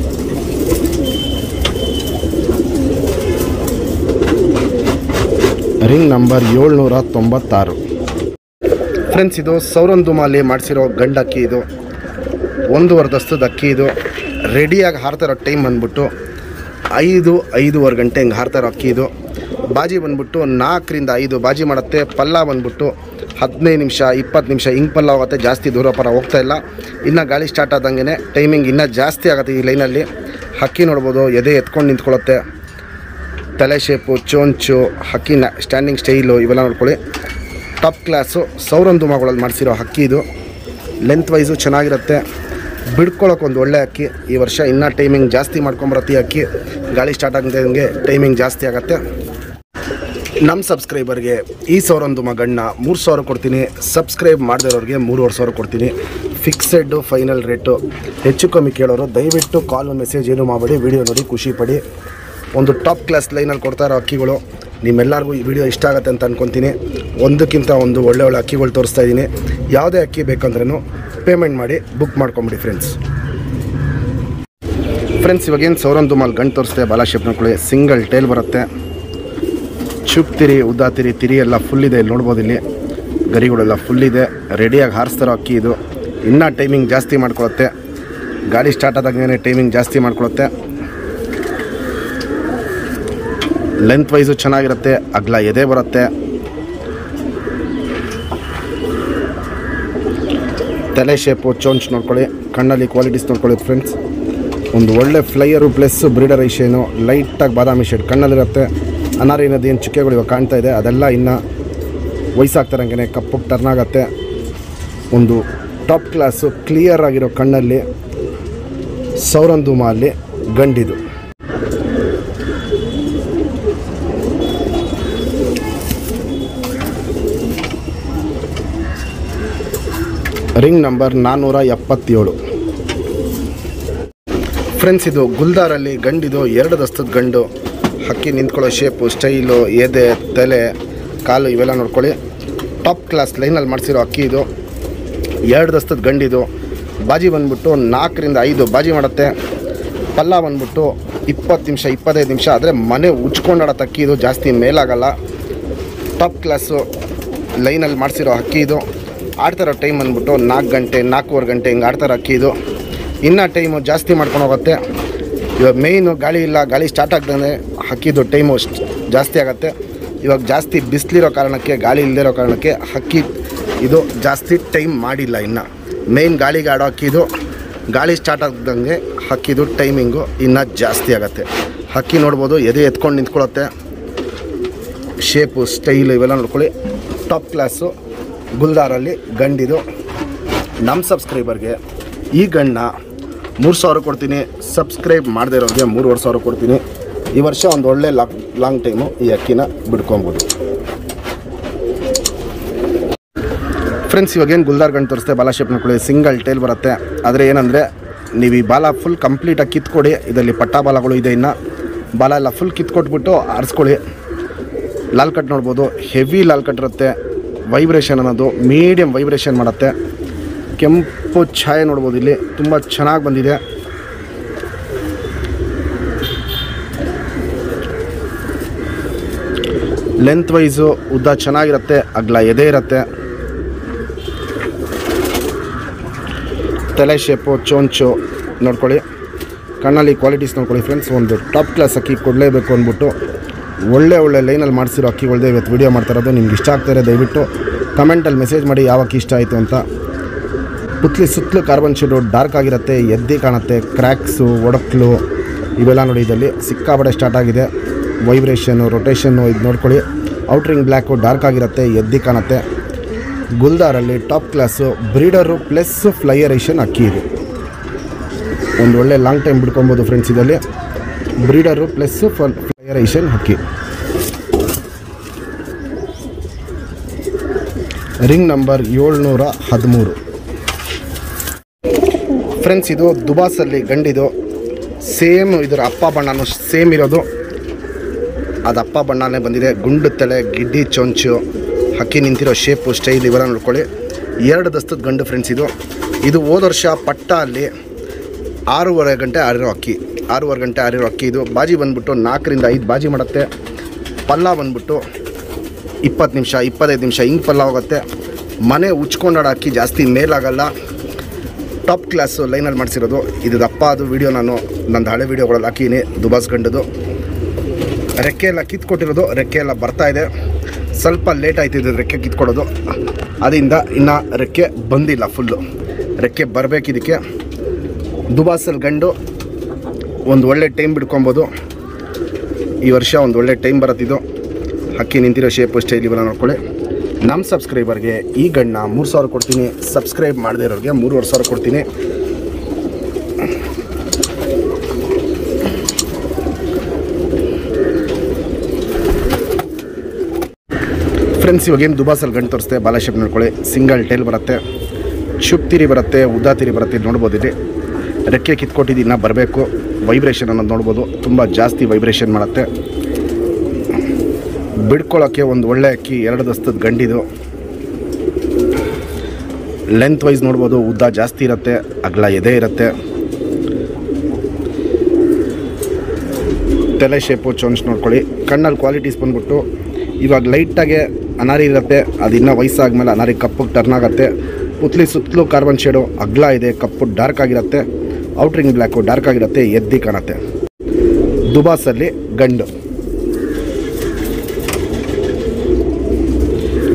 ರಿಂಗ್ ನಂಬರ್ ಏಳ್ನೂರ ತೊಂಬತ್ತಾರು ಫ್ರೆಂಡ್ಸ್ ಇದು ಸೌರನ್ ದುಮಾಲಿ ಮಾಡಿಸಿರೋ ಗಂಡು ಅಕ್ಕಿ ಇದು ಒಂದು ವರ್ಧಸ್ತದ ಅಕ್ಕಿ ಇದು ರೆಡಿಯಾಗಿ ಹಾರ್ತಾ ಇರೋ ಟೈಮ್ ಬಂದ್ಬಿಟ್ಟು ಐದು ಐದೂವರೆ ಗಂಟೆ ಹಿಂಗೆ ಹಾರ್ತಾ ಇರೋ ಅಕ್ಕಿ ಇದು ಬಾಜಿ ಬಂದ್ಬಿಟ್ಟು ನಾಲ್ಕರಿಂದ ಐದು ಬಾಜಿ ಮಾಡುತ್ತೆ ಪಲ್ಲ ಬಂದ್ಬಿಟ್ಟು ಹದಿನೈದು ನಿಮಿಷ ಇಪ್ಪತ್ತು ನಿಮಿಷ ಹಿಂಗೆ ಪಲ್ಲ ಹೋಗುತ್ತೆ ಜಾಸ್ತಿ ದೂರ ಪರ ಹೋಗ್ತಾ ಇಲ್ಲ ಇನ್ನು ಗಾಳಿ ಸ್ಟಾರ್ಟ್ ಆದಂಗೆ ಟೈಮಿಂಗ್ ಇನ್ನೂ ಜಾಸ್ತಿ ಆಗುತ್ತೆ ಈ ಲೈನಲ್ಲಿ ಹಕ್ಕಿ ನೋಡ್ಬೋದು ಎದೆ ಎತ್ಕೊಂಡು ನಿಂತ್ಕೊಳ್ಳುತ್ತೆ ತಲೆ ಶೇಪು ಚೋಂಚು ಹಕ್ಕಿನ ಸ್ಟ್ಯಾಂಡಿಂಗ್ ಸ್ಟೈಲು ಇವೆಲ್ಲ ನೋಡ್ಕೊಳ್ಳಿ ಟಾಪ್ ಕ್ಲಾಸು ಸೌರನ್ ದುಮಗಳಲ್ಲಿ ಮಾಡಿಸಿರೋ ಹಕ್ಕಿ ಇದು ಲೆಂತ್ ವೈಸು ಚೆನ್ನಾಗಿರುತ್ತೆ ಬಿಡ್ಕೊಳ್ಳೋಕೆ ಒಂದು ಒಳ್ಳೆ ಅಕ್ಕಿ ಈ ವರ್ಷ ಇನ್ನೂ ಟೈಮಿಂಗ್ ಜಾಸ್ತಿ ಮಾಡ್ಕೊಂಬರತ್ತೆ ಈ ಅಕ್ಕಿ ಗಾಳಿ ಸ್ಟಾರ್ಟ್ ಆಗಿದ್ದಂಗೆ ಟೈಮಿಂಗ್ ಜಾಸ್ತಿ ಆಗುತ್ತೆ ನಮ್ಮ ಸಬ್ಸ್ಕ್ರೈಬರ್ಗೆ ಈ ಸಾವಿರೊಂದು ಮಗಣ್ಣ ಮೂರು ಸಾವಿರ ಕೊಡ್ತೀನಿ ಸಬ್ಸ್ಕ್ರೈಬ್ ಮಾಡದಿರೋರಿಗೆ ಮೂರುವರೆ ಸಾವಿರ ಕೊಡ್ತೀನಿ ಫಿಕ್ಸೆಡ್ಡು ಫೈನಲ್ ರೇಟು ಹೆಚ್ಚು ಕಮ್ಮಿ ಕೇಳೋರು ದಯವಿಟ್ಟು ಕಾಲ್ ಮೆಸೇಜ್ ಏನು ಮಾಡಬೇಡಿ ವಿಡಿಯೋ ನೋಡಿ ಖುಷಿ ಪಡಿ ಒಂದು ಟಾಪ್ ಕ್ಲಾಸ್ ಲೈನಲ್ಲಿ ಕೊಡ್ತಾ ಇರೋ ಅಕ್ಕಿಗಳು ನಿಮ್ಮೆಲ್ಲರಿಗೂ ಈ ವಿಡಿಯೋ ಇಷ್ಟ ಆಗುತ್ತೆ ಅಂತ ಅನ್ಕೊತೀನಿ ಒಂದಕ್ಕಿಂತ ಒಂದು ಒಳ್ಳೆ ಒಳ್ಳೆ ಅಕ್ಕಿಗಳು ತೋರಿಸ್ತಾ ಇದ್ದೀನಿ ಯಾವುದೇ ಅಕ್ಕಿ ಬೇಕಂದ್ರೂ ಪೇಮೆಂಟ್ ಮಾಡಿ ಬುಕ್ ಮಾಡ್ಕೊಂಬಿಡಿ ಫ್ರೆಂಡ್ಸ್ ಫ್ರೆಂಡ್ಸ್ ಇವಾಗೇನು ಸೌರನ್ ದುಮಾಲ್ ಗಂಟು ತೋರಿಸ್ತೆ ಬಾಲ ಶೇಪ್ ನೋಡ್ಕೊಳ್ಳಿ ಸಿಂಗಲ್ ಟೇಲ್ ಬರುತ್ತೆ ಚುಪ್ ತಿರಿ ಉದ್ದ ತಿರಿ ತಿರಿ ಎಲ್ಲ ಫುಲ್ ಇದೆ ಇಲ್ಲಿ ನೋಡ್ಬೋದು ಇಲ್ಲಿ ಗರಿಗಳೆಲ್ಲ ಫುಲ್ ಇದೆ ರೆಡಿಯಾಗಿ ಹಾರಿಸ್ತಾರೋ ಅಕ್ಕಿ ಇದು ಇನ್ನೂ ಟೈಮಿಂಗ್ ಜಾಸ್ತಿ ಮಾಡ್ಕೊಳುತ್ತೆ ಗಾಡಿ ಸ್ಟಾರ್ಟ್ ಆದಾಗೇ ಟೈಮಿಂಗ್ ಜಾಸ್ತಿ ಮಾಡ್ಕೊಳುತ್ತೆ ಲೆಂತ್ ವೈಸು ಚೆನ್ನಾಗಿರುತ್ತೆ ಅಗ್ಲ ಎದೆ ಬರುತ್ತೆ ತಲೆ ಶೇಪು ಚೋಂಚ್ ನೋಡ್ಕೊಳ್ಳಿ ಕಣ್ಣಲ್ಲಿ ಕ್ವಾಲಿಟೀಸ್ ನೋಡ್ಕೊಳ್ಳಿ ಫ್ರೆಂಡ್ಸ್ ಒಂದು ಒಳ್ಳೆ ಫ್ಲೈಯರು ಪ್ಲಸ್ ಬ್ರೀಡರ್ ಐಶೇನು ಲೈಟಾಗಿ ಬಾದಾಮಿ ಶೇಡ್ ಕಣ್ಣಲ್ಲಿರುತ್ತೆ ಅನಾರಿನದು ಏನು ಚುಕ್ಕೆಗಳು ಇವಾಗ ಕಾಣ್ತಾ ಇದೆ ಅದೆಲ್ಲ ಇನ್ನು ವಯಸ್ಸಾಗ್ತಾರಂಗೆ ಕಪ್ಪಗೆ ಟರ್ನ್ ಆಗುತ್ತೆ ಒಂದು ಟಾಪ್ ಕ್ಲಾಸು ಕ್ಲಿಯರ್ ಆಗಿರೋ ಕಣ್ಣಲ್ಲಿ ಸೌರಂಧೂಮ ಅಲ್ಲಿ ಗಂಡಿದು ರಿಂಗ್ ನಂಬರ್ ನಾನ್ನೂರ ಎಪ್ಪತ್ತೇಳು ಫ್ರೆಂಡ್ಸ್ ಇದು ಗುಲ್ದಾರಲ್ಲಿ ಗಂಡಿದು ಎರಡು ದಸ್ತದ ಗಂಡು ಹಕ್ಕಿ ನಿಂತ್ಕೊಳ್ಳೋ ಶೇಪು ಸ್ಟೈಲು ಎದೆ ತಲೆ ಕಾಲು ಇವೆಲ್ಲ ನೋಡ್ಕೊಳ್ಳಿ ಟಾಪ್ ಕ್ಲಾಸ್ ಲೈನಲ್ಲಿ ಮಾಡಿಸಿರೋ ಅಕ್ಕಿ ಇದು ಎರಡು ದಸ್ತದ ಗಂಡಿದು ಬಾಜಿ ಬಂದ್ಬಿಟ್ಟು ನಾಲ್ಕರಿಂದ ಐದು ಬಾಜಿ ಮಾಡುತ್ತೆ ಪಲ್ಲ ಬಂದ್ಬಿಟ್ಟು ಇಪ್ಪತ್ತು ನಿಮಿಷ ಇಪ್ಪತ್ತೈದು ನಿಮಿಷ ಆದರೆ ಮನೆ ಉಚ್ಕೊಂಡಾಡೋ ಅಕ್ಕಿ ಇದು ಜಾಸ್ತಿ ಮೇಲಾಗಲ್ಲ ಟಾಪ್ ಕ್ಲಾಸು ಲೈನಲ್ಲಿ ಮಾಡಿಸಿರೋ ಅಕ್ಕಿ ಇದು ಆಡ್ತಾರೋ ಟೈಮ್ ಬಂದ್ಬಿಟ್ಟು ನಾಲ್ಕು ಗಂಟೆ ನಾಲ್ಕೂವರೆ ಗಂಟೆ ಹಿಂಗೆ ಆಡ್ತಾರೋ ಅಕ್ಕಿ ಇದು ಇನ್ನೂ ಟೈಮು ಜಾಸ್ತಿ ಮಾಡ್ಕೊಂಡು ಹೋಗುತ್ತೆ ಇವಾಗ ಮೇಯ್ನು ಗಾಳಿ ಇಲ್ಲ ಗಾಳಿ ಸ್ಟಾರ್ಟ್ ಆಗ್ದಂಗೆ ಹಕ್ಕಿದು ಟೈಮು ಸ್ಟ್- ಜಾಸ್ತಿ ಆಗುತ್ತೆ ಇವಾಗ ಜಾಸ್ತಿ ಬಿಸಿಲಿರೋ ಕಾರಣಕ್ಕೆ ಗಾಳಿ ಇಲ್ಲದಿರೋ ಕಾರಣಕ್ಕೆ ಹಕ್ಕಿ ಇದು ಜಾಸ್ತಿ ಟೈಮ್ ಮಾಡಿಲ್ಲ ಇನ್ನು ಮೇಯ್ನ್ ಗಾಳಿಗೆ ಆಡೋ ಹಕ್ಕಿದು ಗಾಳಿ ಸ್ಟಾರ್ಟ್ ಆಗ್ದಂಗೆ ಹಕ್ಕಿದು ಟೈಮಿಂಗು ಇನ್ನೂ ಜಾಸ್ತಿ ಆಗುತ್ತೆ ಹಕ್ಕಿ ನೋಡ್ಬೋದು ಎದೆ ಎತ್ಕೊಂಡು ನಿಂತ್ಕೊಳ್ಳುತ್ತೆ ಶೇಪು ಸ್ಟೈಲು ಇವೆಲ್ಲ ನೋಡ್ಕೊಳ್ಳಿ ಟಾಪ್ ಕ್ಲಾಸು ಗುಲ್ದಾರಲ್ಲಿ ಗಂಡಿದು ನಮ್ಮ ಸಬ್ಸ್ಕ್ರೈಬರ್ಗೆ ಈ ಗಂಡನ್ನ ಮೂರು ಸಾವಿರ ಕೊಡ್ತೀನಿ ಸಬ್ಸ್ಕ್ರೈಬ್ ಮಾಡದೇ ಇರೋರಿಗೆ ಮೂರುವರೆ ಸಾವಿರ ಕೊಡ್ತೀನಿ ಈ ವರ್ಷ ಒಂದು ಒಳ್ಳೆ ಲಾಂಗ್ ಲಾಂಗ್ ಟೈಮು ಈ ಅಕ್ಕಿನ ಬಿಡ್ಕೊಬೋದು ಫ್ರೆಂಡ್ಸ್ ಇವಾಗೇನು ಗುಲ್ದಾರ್ ಗಂಡು ತೋರಿಸ್ತೆ ಬಾಲ ಶೇಪ್ ನೋಡ್ಕೊಳ್ಳಿ ಸಿಂಗಲ್ ಟೈಲ್ ಬರುತ್ತೆ ಆದರೆ ಏನಂದರೆ ನೀವು ಈ ಬಾಲ ಫುಲ್ ಕಂಪ್ಲೀಟಾಗಿ ಕಿತ್ಕೊಡಿ ಇದರಲ್ಲಿ ಪಟ್ಟ ಬಾಲಗಳು ಇದೆ ಇನ್ನು ಬಾಲ ಎಲ್ಲ ಫುಲ್ ಕಿತ್ಕೊಟ್ಬಿಟ್ಟು ಆರಿಸ್ಕೊಳ್ಳಿ ಲಾಲ್ ಕಟ್ ನೋಡ್ಬೋದು ಹೆವಿ ಲಾಲ್ ಕಟ್ ಇರುತ್ತೆ ವೈಬ್ರೇಷನ್ ಅನ್ನೋದು ಮೀಡಿಯಮ್ ವೈಬ್ರೇಷನ್ ಮಾಡುತ್ತೆ ಕೆಂಪು ಛಾಯೆ ನೋಡ್ಬೋದು ಇಲ್ಲಿ ತುಂಬ ಚೆನ್ನಾಗಿ ಬಂದಿದೆ ಲೆಂತ್ ವೈಸು ಉದ್ದ ಚೆನ್ನಾಗಿರುತ್ತೆ ಅಗ್ಲ ಎದೆ ಇರುತ್ತೆ ತಲೆ ಶೇಪು ಚೋಂಚು ನೋಡ್ಕೊಳ್ಳಿ ಕಣ್ಣಲ್ಲಿ ಕ್ವಾಲಿಟೀಸ್ ನೋಡ್ಕೊಳ್ಳಿ ಫ್ರೆಂಡ್ಸ್ ಒಂದು ಟಾಪ್ ಕ್ಲಾಸ್ ಅಕ್ಕಿ ಕೊಡಲೇಬೇಕು ಅಂದ್ಬಿಟ್ಟು ಒಳ್ಳೆ ಒಳ್ಳೆ ಲೈನಲ್ಲಿ ಮಾಡಿಸಿರೋ ಅಕ್ಕಿಗಳ್ದೆ ಇವತ್ತು ವೀಡಿಯೋ ಮಾಡ್ತಾ ಇರೋದು ನಿಮ್ಗೆ ಇಷ್ಟ ಆಗ್ತಾರೆ ದಯವಿಟ್ಟು ಕಮೆಂಟಲ್ಲಿ ಮೆಸೇಜ್ ಮಾಡಿ ಯಾವ ಅಕ್ಕಿ ಇಷ್ಟ ಆಯಿತು ಅಂತ ಪುತ್ಲಿ ಸುತ್ತಲೂ ಕಾರ್ಬನ್ ಶೀಡು ಡಾರ್ಕ್ ಆಗಿರುತ್ತೆ ಎದ್ದಿ ಕಾಣುತ್ತೆ ಕ್ರ್ಯಾಕ್ಸು ಒಡಕ್ಲು ಇವೆಲ್ಲ ನೋಡಿ ಇದರಲ್ಲಿ ಸಿಕ್ಕಾಪಟ್ಟೆ ಸ್ಟಾರ್ಟ್ ಆಗಿದೆ ವೈಬ್ರೇಷನ್ನು ರೊಟೇಷನ್ನು ಇದು ನೋಡ್ಕೊಳ್ಳಿ ಔಟ್ರಿಂಗ್ ಬ್ಲ್ಯಾಕು ಡಾರ್ಕ್ ಆಗಿರುತ್ತೆ ಎದ್ದಿ ಕಾಣುತ್ತೆ ಗುಲ್ದಾರಲ್ಲಿ ಟಾಪ್ ಕ್ಲಾಸು ಬ್ರೀಡರು ಪ್ಲಸ್ ಫ್ಲೈಯರೇಷನ್ ಅಕ್ಕಿ ಇದು ಒಂದು ಒಳ್ಳೆ ಲಾಂಗ್ ಟೈಮ್ ಬಿಡ್ಕೊಬೋದು ಫ್ರೆಂಡ್ಸ್ ಇದರಲ್ಲಿ ಬ್ರೀಡರು ಪ್ಲಸ್ ಫ್ಲೈಯರೇಷನ್ ಅಕ್ಕಿ ರಿಂಗ್ ನಂಬರ್ ಏಳ್ನೂರ ಹದಿಮೂರು ಫ್ರೆಂಡ್ಸ್ ಇದು ದುಬಾಸಲ್ಲಿ ಗಂಡಿದು ಸೇಮ್ ಇದರ ಅಪ್ಪ ಬಣ್ಣನೂ ಸೇಮ್ ಇರೋದು ಅದು ಅಪ್ಪ ಬಣ್ಣನೇ ಬಂದಿದೆ ಗುಂಡು ತಲೆ ಗಿಡ್ಡಿ ಚೊಂಚು ಹಕ್ಕಿ ನಿಂತಿರೋ ಶೇಪು ಸ್ಟೈಲ್ ಇವೆಲ್ಲ ನೋಡ್ಕೊಳ್ಳಿ ಎರಡು ದಸ್ತದ ಗಂಡು ಫ್ರೆಂಡ್ಸ್ ಇದು ಇದು ಹೋದ ವರ್ಷ ಪಟ್ಟ ಅಲ್ಲಿ ಆರೂವರೆ ಗಂಟೆ ಆರಿರೋ ಅಕ್ಕಿ ಆರೂವರೆ ಗಂಟೆ ಆರಿರೋ ಅಕ್ಕಿ ಇದು ಬಾಜಿ ಬಂದ್ಬಿಟ್ಟು ನಾಲ್ಕರಿಂದ ಐದು ಬಾಜಿ ಮಾಡುತ್ತೆ ಪಲ್ಲ ಬಂದ್ಬಿಟ್ಟು ಇಪ್ಪತ್ತು ನಿಮಿಷ ಇಪ್ಪತ್ತೈದು ನಿಮಿಷ ಹಿಂಗೆ ಪಲ್ಲ ಹೋಗುತ್ತೆ ಮನೆ ಉಚ್ಕೊಂಡಾಡೋ ಅಕ್ಕಿ ಜಾಸ್ತಿ ಮೇಲಾಗಲ್ಲ ಟಾಪ್ ಕ್ಲಾಸು ಲೈನಲ್ಲಿ ಮಾಡಿಸಿರೋದು ಇದು ದಪ್ಪ ಅದು ವಿಡಿಯೋ ನಾನು ನಂದು ಹಳೆ ವೀಡಿಯೋಗಳಲ್ಲಿ ಹಾಕೀನಿ ದುಬಾಸ್ ಗಂಡದು ರೆಕ್ಕೆ ಎಲ್ಲ ಕಿತ್ಕೊಟ್ಟಿರೋದು ರೆಕ್ಕೆ ಎಲ್ಲ ಬರ್ತಾ ಇದೆ ಸ್ವಲ್ಪ ಲೇಟ್ ಆಯ್ತು ಇದು ರೆಕ್ಕೆ ಕಿತ್ಕೊಡೋದು ಅದರಿಂದ ಇನ್ನು ರೆಕ್ಕೆ ಬಂದಿಲ್ಲ ಫುಲ್ಲು ರೆಕ್ಕೆ ಬರಬೇಕು ಇದಕ್ಕೆ ದುಬಾಸಲ್ಲಿ ಗಂಡು ಒಂದು ಒಳ್ಳೆ ಟೈಮ್ ಬಿಡ್ಕೊಬೋದು ಈ ವರ್ಷ ಒಂದು ಒಳ್ಳೆ ಟೈಮ್ ಬರುತ್ತಿದ್ದು ಹಕ್ಕಿ ನಿಂತಿರೋ ಶೇಪು ಸ್ಟೈಲ್ ಇವೆಲ್ಲ ನೋಡ್ಕೊಳ್ಳಿ ನಮ್ಮ ಸಬ್ಸ್ಕ್ರೈಬರ್ಗೆ ಈ ಗಣ್ಣ ಮೂರು ಸಾವಿರ ಕೊಡ್ತೀನಿ ಸಬ್ಸ್ಕ್ರೈಬ್ ಮಾಡದೇ ಇರೋರಿಗೆ ಮೂರುವರೆ ಸಾವಿರ ಕೊಡ್ತೀನಿ ಫ್ರೆಂಡ್ಸ್ ಇವಾಗೇನು ದುಬಾಸಲ್ಲಿ ಗಂಟು ತೋರಿಸ್ತೆ ಬಾಲ ಶೇಪ್ ನೋಡ್ಕೊಳ್ಳಿ ಸಿಂಗಲ್ ಟೈಲ್ ಬರುತ್ತೆ ಶುಪ್ ತಿರಿ ಬರುತ್ತೆ ಉದ್ದಾ ತಿರಿ ಬರುತ್ತೆ ಇಲ್ಲಿ ನೋಡ್ಬೋದು ಇಲ್ಲಿ ರೆಕ್ಕೆ ಕಿತ್ಕೊಟ್ಟಿದ್ದು ಇನ್ನೂ ಬರಬೇಕು ವೈಬ್ರೇಷನ್ ಅನ್ನೋದು ನೋಡ್ಬೋದು ತುಂಬ ಜಾಸ್ತಿ ವೈಬ್ರೇಷನ್ ಮಾಡುತ್ತೆ ಬಿಡ್ಕೊಳ್ಳೋಕ್ಕೆ ಒಂದು ಒಳ್ಳೆ ಅಕ್ಕಿ ಎರಡು ದಸ್ತದ ಗಂಡಿದು ಲೆಂತ್ ವೈಸ್ ನೋಡ್ಬೋದು ಉದ್ದ ಜಾಸ್ತಿ ಇರುತ್ತೆ ಅಗಲ ಎದೆ ಇರುತ್ತೆ ತಲೆ ಶೇಪು ಚೊಂಚ್ ನೋಡ್ಕೊಳ್ಳಿ ಕಣ್ಣಲ್ಲಿ ಕ್ವಾಲಿಟೀಸ್ ಬಂದ್ಬಿಟ್ಟು ಇವಾಗ ಲೈಟಾಗೆ ಅನಾರಿ ಇರುತ್ತೆ ಅದು ಇನ್ನೂ ವಯಸ್ಸಾದ್ಮೇಲೆ ಅನಾರಿ ಕಪ್ಪಗೆ ಟರ್ನ್ ಆಗುತ್ತೆ ಪುತ್ಲಿ ಸುತ್ತಲೂ ಕಾರ್ಬನ್ ಶೇಡು ಅಗ್ಲ ಇದೆ ಕಪ್ಪು ಡಾರ್ಕ್ ಆಗಿರುತ್ತೆ ಔಟ್ರಿಂಗ್ ಬ್ಲ್ಯಾಕು ಡಾರ್ಕ್ ಆಗಿರುತ್ತೆ ಎದ್ದಿ ಕಾಣುತ್ತೆ ದುಬಾಸಲ್ಲಿ ಗಂಡು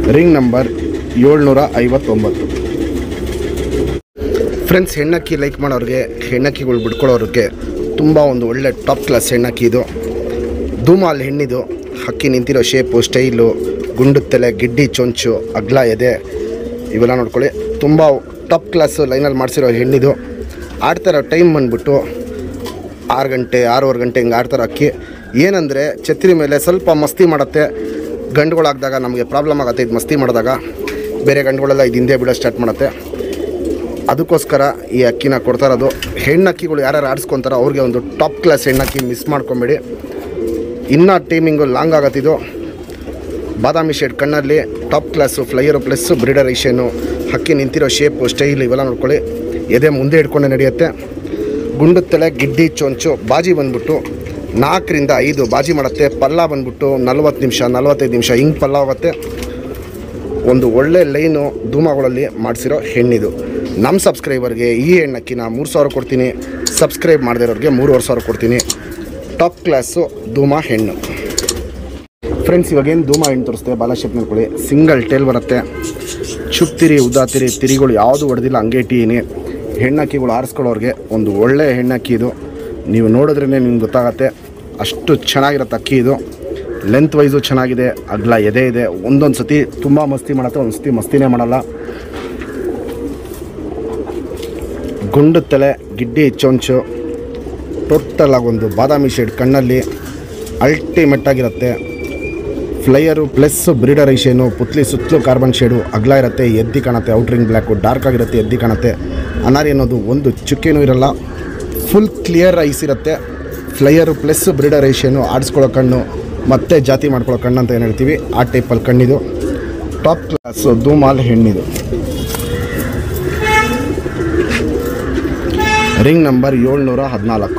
ರಿಂಗ್ ನಂಬರ್ ಏಳ್ನೂರ ಐವತ್ತೊಂಬತ್ತು ಫ್ರೆಂಡ್ಸ್ ಹೆಣ್ಣಕ್ಕಿ ಲೈಕ್ ಮಾಡೋರಿಗೆ ಹೆಣ್ಣಕ್ಕಿಗಳು ಬಿಡ್ಕೊಳ್ಳೋರಿಗೆ ತುಂಬ ಒಂದು ಒಳ್ಳೆ ಟಾಪ್ ಕ್ಲಾಸ್ ಹೆಣ್ಣಕ್ಕಿ ಇದು ಧೂಮಾಲ್ ಹೆಣ್ಣಿದು ಹಕ್ಕಿ ನಿಂತಿರೋ ಶೇಪು ಸ್ಟೈಲು ಗುಂಡು ತಲೆ ಗಿಡ್ಡಿ ಚೊಂಚು ಅಗ್ಲ ಎದೆ ಇವೆಲ್ಲ ನೋಡ್ಕೊಳ್ಳಿ ತುಂಬ ಟಾಪ್ ಕ್ಲಾಸ್ ಲೈನಲ್ಲಿ ಮಾಡಿಸಿರೋ ಹೆಣ್ಣಿದು ಆಡ್ತಾರೋ ಟೈಮ್ ಬಂದ್ಬಿಟ್ಟು ಆರು ಗಂಟೆ ಆರೂವರೆ ಗಂಟೆ ಹಿಂಗೆ ಆಡ್ತಾರೋ ಅಕ್ಕಿ ಏನಂದರೆ ಛತ್ರಿ ಮೇಲೆ ಸ್ವಲ್ಪ ಮಸ್ತಿ ಮಾಡುತ್ತೆ ಗಂಡುಗಳಾಗ್ದಾಗ ನಮಗೆ ಪ್ರಾಬ್ಲಮ್ ಆಗುತ್ತೆ ಇದು ಮಸ್ತಿ ಮಾಡಿದಾಗ ಬೇರೆ ಗಂಡುಗಳೆಲ್ಲ ಇದು ಹಿಂದೆ ಬಿಡೋ ಸ್ಟಾರ್ಟ್ ಮಾಡುತ್ತೆ ಅದಕ್ಕೋಸ್ಕರ ಈ ಅಕ್ಕಿನ ಕೊಡ್ತಾ ಇರೋದು ಹೆಣ್ಣಕ್ಕಿಗಳು ಯಾರ್ಯಾರು ಆಡಿಸ್ಕೊತಾರೋ ಅವ್ರಿಗೆ ಒಂದು ಟಾಪ್ ಕ್ಲಾಸ್ ಹೆಣ್ಣಕ್ಕಿ ಮಿಸ್ ಮಾಡ್ಕೊಂಬೇಡಿ ಇನ್ನೂ ಟೈಮಿಂಗು ಲಾಂಗ್ ಆಗತ್ತಿದು ಬಾದಾಮಿ ಶೇಡ್ ಕಣ್ಣಲ್ಲಿ top class flyer plus breeder ಐಷನು ಹಕ್ಕಿ ನಿಂತಿರೋ ಶೇಪು ಸ್ಟೈಲ್ ಇವೆಲ್ಲ ನೋಡ್ಕೊಳ್ಳಿ ಎದೆ ಮುಂದೆ ಹಿಡ್ಕೊಂಡೆ ನಡೆಯುತ್ತೆ ಗುಂಡು ತಲೆ ಗಿಡ್ಡಿ ಚೊಂಚು ಬಾಜಿ ಬಂದ್ಬಿಟ್ಟು ನಾಲ್ಕರಿಂದ ಐದು ಬಾಜಿ ಮಾಡುತ್ತೆ ಪಲ್ಲ ಬಂದ್ಬಿಟ್ಟು ನಲ್ವತ್ತು ನಿಮಿಷ ನಲ್ವತ್ತೈದು ನಿಮಿಷ ಹಿಂಗೆ ಪಲ್ಲ ಹೋಗುತ್ತೆ ಒಂದು ಒಳ್ಳೆ ಲೈನು ಧೂಮಗಳಲ್ಲಿ ಮಾಡಿಸಿರೋ ಹೆಣ್ಣಿದು ನಮ್ಮ ಸಬ್ಸ್ಕ್ರೈಬರ್ಗೆ ಈ ಹೆಣ್ಣಕ್ಕಿನ ಮೂರು ಸಾವಿರ ಕೊಡ್ತೀನಿ ಸಬ್ಸ್ಕ್ರೈಬ್ ಮಾಡದಿರೋರಿಗೆ ಮೂರುವರೆ ಸಾವಿರ ಕೊಡ್ತೀನಿ ಟಾಪ್ ಕ್ಲಾಸು ಧೂಮ ಹೆಣ್ಣು ಫ್ರೆಂಡ್ಸ್ ಇವಾಗೇನು ಧೂಮ ಹೆಣ್ಣು ತೋರಿಸ್ತೆ ಬಾಲ ಶೇಪ್ ನೋಡ್ಕೊಳ್ಳಿ ಸಿಂಗಲ್ ಟೇಲ್ ಬರುತ್ತೆ ಚುಪ್ತಿರಿ ಉದ್ದಾತಿರಿ ತಿರಿಗಳು ಯಾವುದು ಹೊಡೆದಿಲ್ಲ ಹಂಗೆ ಇಟ್ಟಿದ್ದೀನಿ ಹೆಣ್ಣಕ್ಕಿಗಳು ಆರಿಸ್ಕೊಳ್ಳೋರಿಗೆ ಒಂದು ಒಳ್ಳೆಯ ಹೆಣ್ಣಕ್ಕಿ ಇದು ನೀವು ನೋಡಿದ್ರೇ ನಿಮ್ಗೆ ಗೊತ್ತಾಗತ್ತೆ ಅಷ್ಟು ಚೆನ್ನಾಗಿರುತ್ತೆ ಅಕ್ಕಿ ಇದು ಲೆಂತ್ ವೈಸು ಚೆನ್ನಾಗಿದೆ ಅಗ್ಲ ಎದೆ ಇದೆ ಒಂದೊಂದು ಸತಿ ತುಂಬ ಮಸ್ತಿ ಮಾಡುತ್ತೆ ಒಂದು ಸತಿ ಮಸ್ತಿನೇ ಮಾಡಲ್ಲ ಗುಂಡು ತಲೆ ಗಿಡ್ಡಿ ಚೊಂಚು ಟೋಟಲ್ ಆಗಿ ಒಂದು ಬಾದಾಮಿ ಶೇಡ್ ಕಣ್ಣಲ್ಲಿ ಅಲ್ಟಿಮೇಟ್ ಆಗಿರುತ್ತೆ ಫ್ಲೈಯರು ಪ್ಲಸ್ ಬ್ರೀಡರ್ ಐಷೇನು ಪುತ್ಲಿ ಸುತ್ತಲೂ ಕಾರ್ಬನ್ ಶೇಡು ಅಗ್ಲ ಇರುತ್ತೆ ಎದ್ದಿ ಕಾಣುತ್ತೆ ಔಟ್ರಿಂಗ್ ಬ್ಲ್ಯಾಕು ಡಾರ್ಕ್ ಆಗಿರುತ್ತೆ ಎದ್ದಿ ಕಾಣುತ್ತೆ ಅನಾರಿ ಅನ್ನೋದು ಒಂದು ಚುಕ್ಕೆನೂ ಇರಲ್ಲ ಫುಲ್ ಕ್ಲಿಯರ್ ಐಸ್ ಇರುತ್ತೆ ಫ್ಲೈಯರು ಪ್ಲಸ್ ಬ್ರೀಡರ್ ಐಷೇನು ಆಡಿಸ್ಕೊಳ್ಳೋ ಕಣ್ಣು ಮತ್ತೆ ಜಾತಿ ಮಾಡ್ಕೊಳ್ಳೋ ಕಣ್ಣು ಅಂತ ಏನು ಹೇಳ್ತೀವಿ ಆ ಟೈಪಲ್ಲಿ ಕಣ್ಣಿದು ಟಾಪ್ ಕ್ಲಾಸು ಧೂಮಾಲ್ ಹೆಣ್ಣಿದು ರಿಂಗ್ ನಂಬರ್ ಏಳ್ನೂರ ಹದಿನಾಲ್ಕು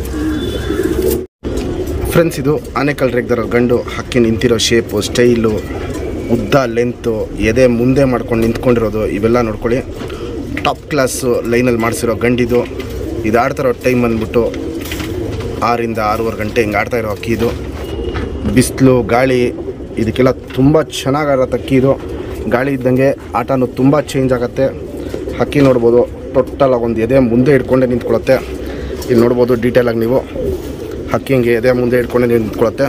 ಫ್ರೆಂಡ್ಸ್ ಇದು ಆನೆಕಲ್ ರೇಗ್ದರ ಗಂಡು ಹಕ್ಕಿ ನಿಂತಿರೋ ಶೇಪು ಸ್ಟೈಲು ಉದ್ದ ಲೆಂತು ಎದೆ ಮುಂದೆ ಮಾಡ್ಕೊಂಡು ನಿಂತ್ಕೊಂಡಿರೋದು ಇವೆಲ್ಲ ನೋಡ್ಕೊಳ್ಳಿ ಟಾಪ್ ಕ್ಲಾಸು ಲೈನಲ್ಲಿ ಮಾಡಿಸಿರೋ ಗಂಡಿದು ಇದು ಆಡ್ತಿರೋ ಟೈಮ್ ಬಂದ್ಬಿಟ್ಟು ಆರಿಂದ ಆರೂವರೆ ಗಂಟೆ ಹಿಂಗೆ ಆಡ್ತಾ ಇರೋ ಅಕ್ಕಿ ಇದು ಬಿಸಿಲು ಗಾಳಿ ಇದಕ್ಕೆಲ್ಲ ತುಂಬ ಚೆನ್ನಾಗಿರತ್ತೆ ಅಕ್ಕಿ ಇದು ಗಾಳಿ ಇದ್ದಂಗೆ ಆಟನೂ ತುಂಬ ಚೇಂಜ್ ಆಗುತ್ತೆ ಹಕ್ಕಿ ನೋಡ್ಬೋದು ಟೋಟಲ್ ಒಂದು ಎದೆ ಮುಂದೆ ಹಿಡ್ಕೊಂಡೆ ನಿಂತ್ಕೊಳ್ಳುತ್ತೆ ಇಲ್ಲಿ ನೋಡ್ಬೋದು ಡೀಟೇಲಾಗಿ ನೀವು ಹಕ್ಕಿ ಹಿಂಗೆ ಎದೆ ಮುಂದೆ ಹಿಡ್ಕೊಂಡೆ ನಿಂತ್ಕೊಳ್ಳುತ್ತೆ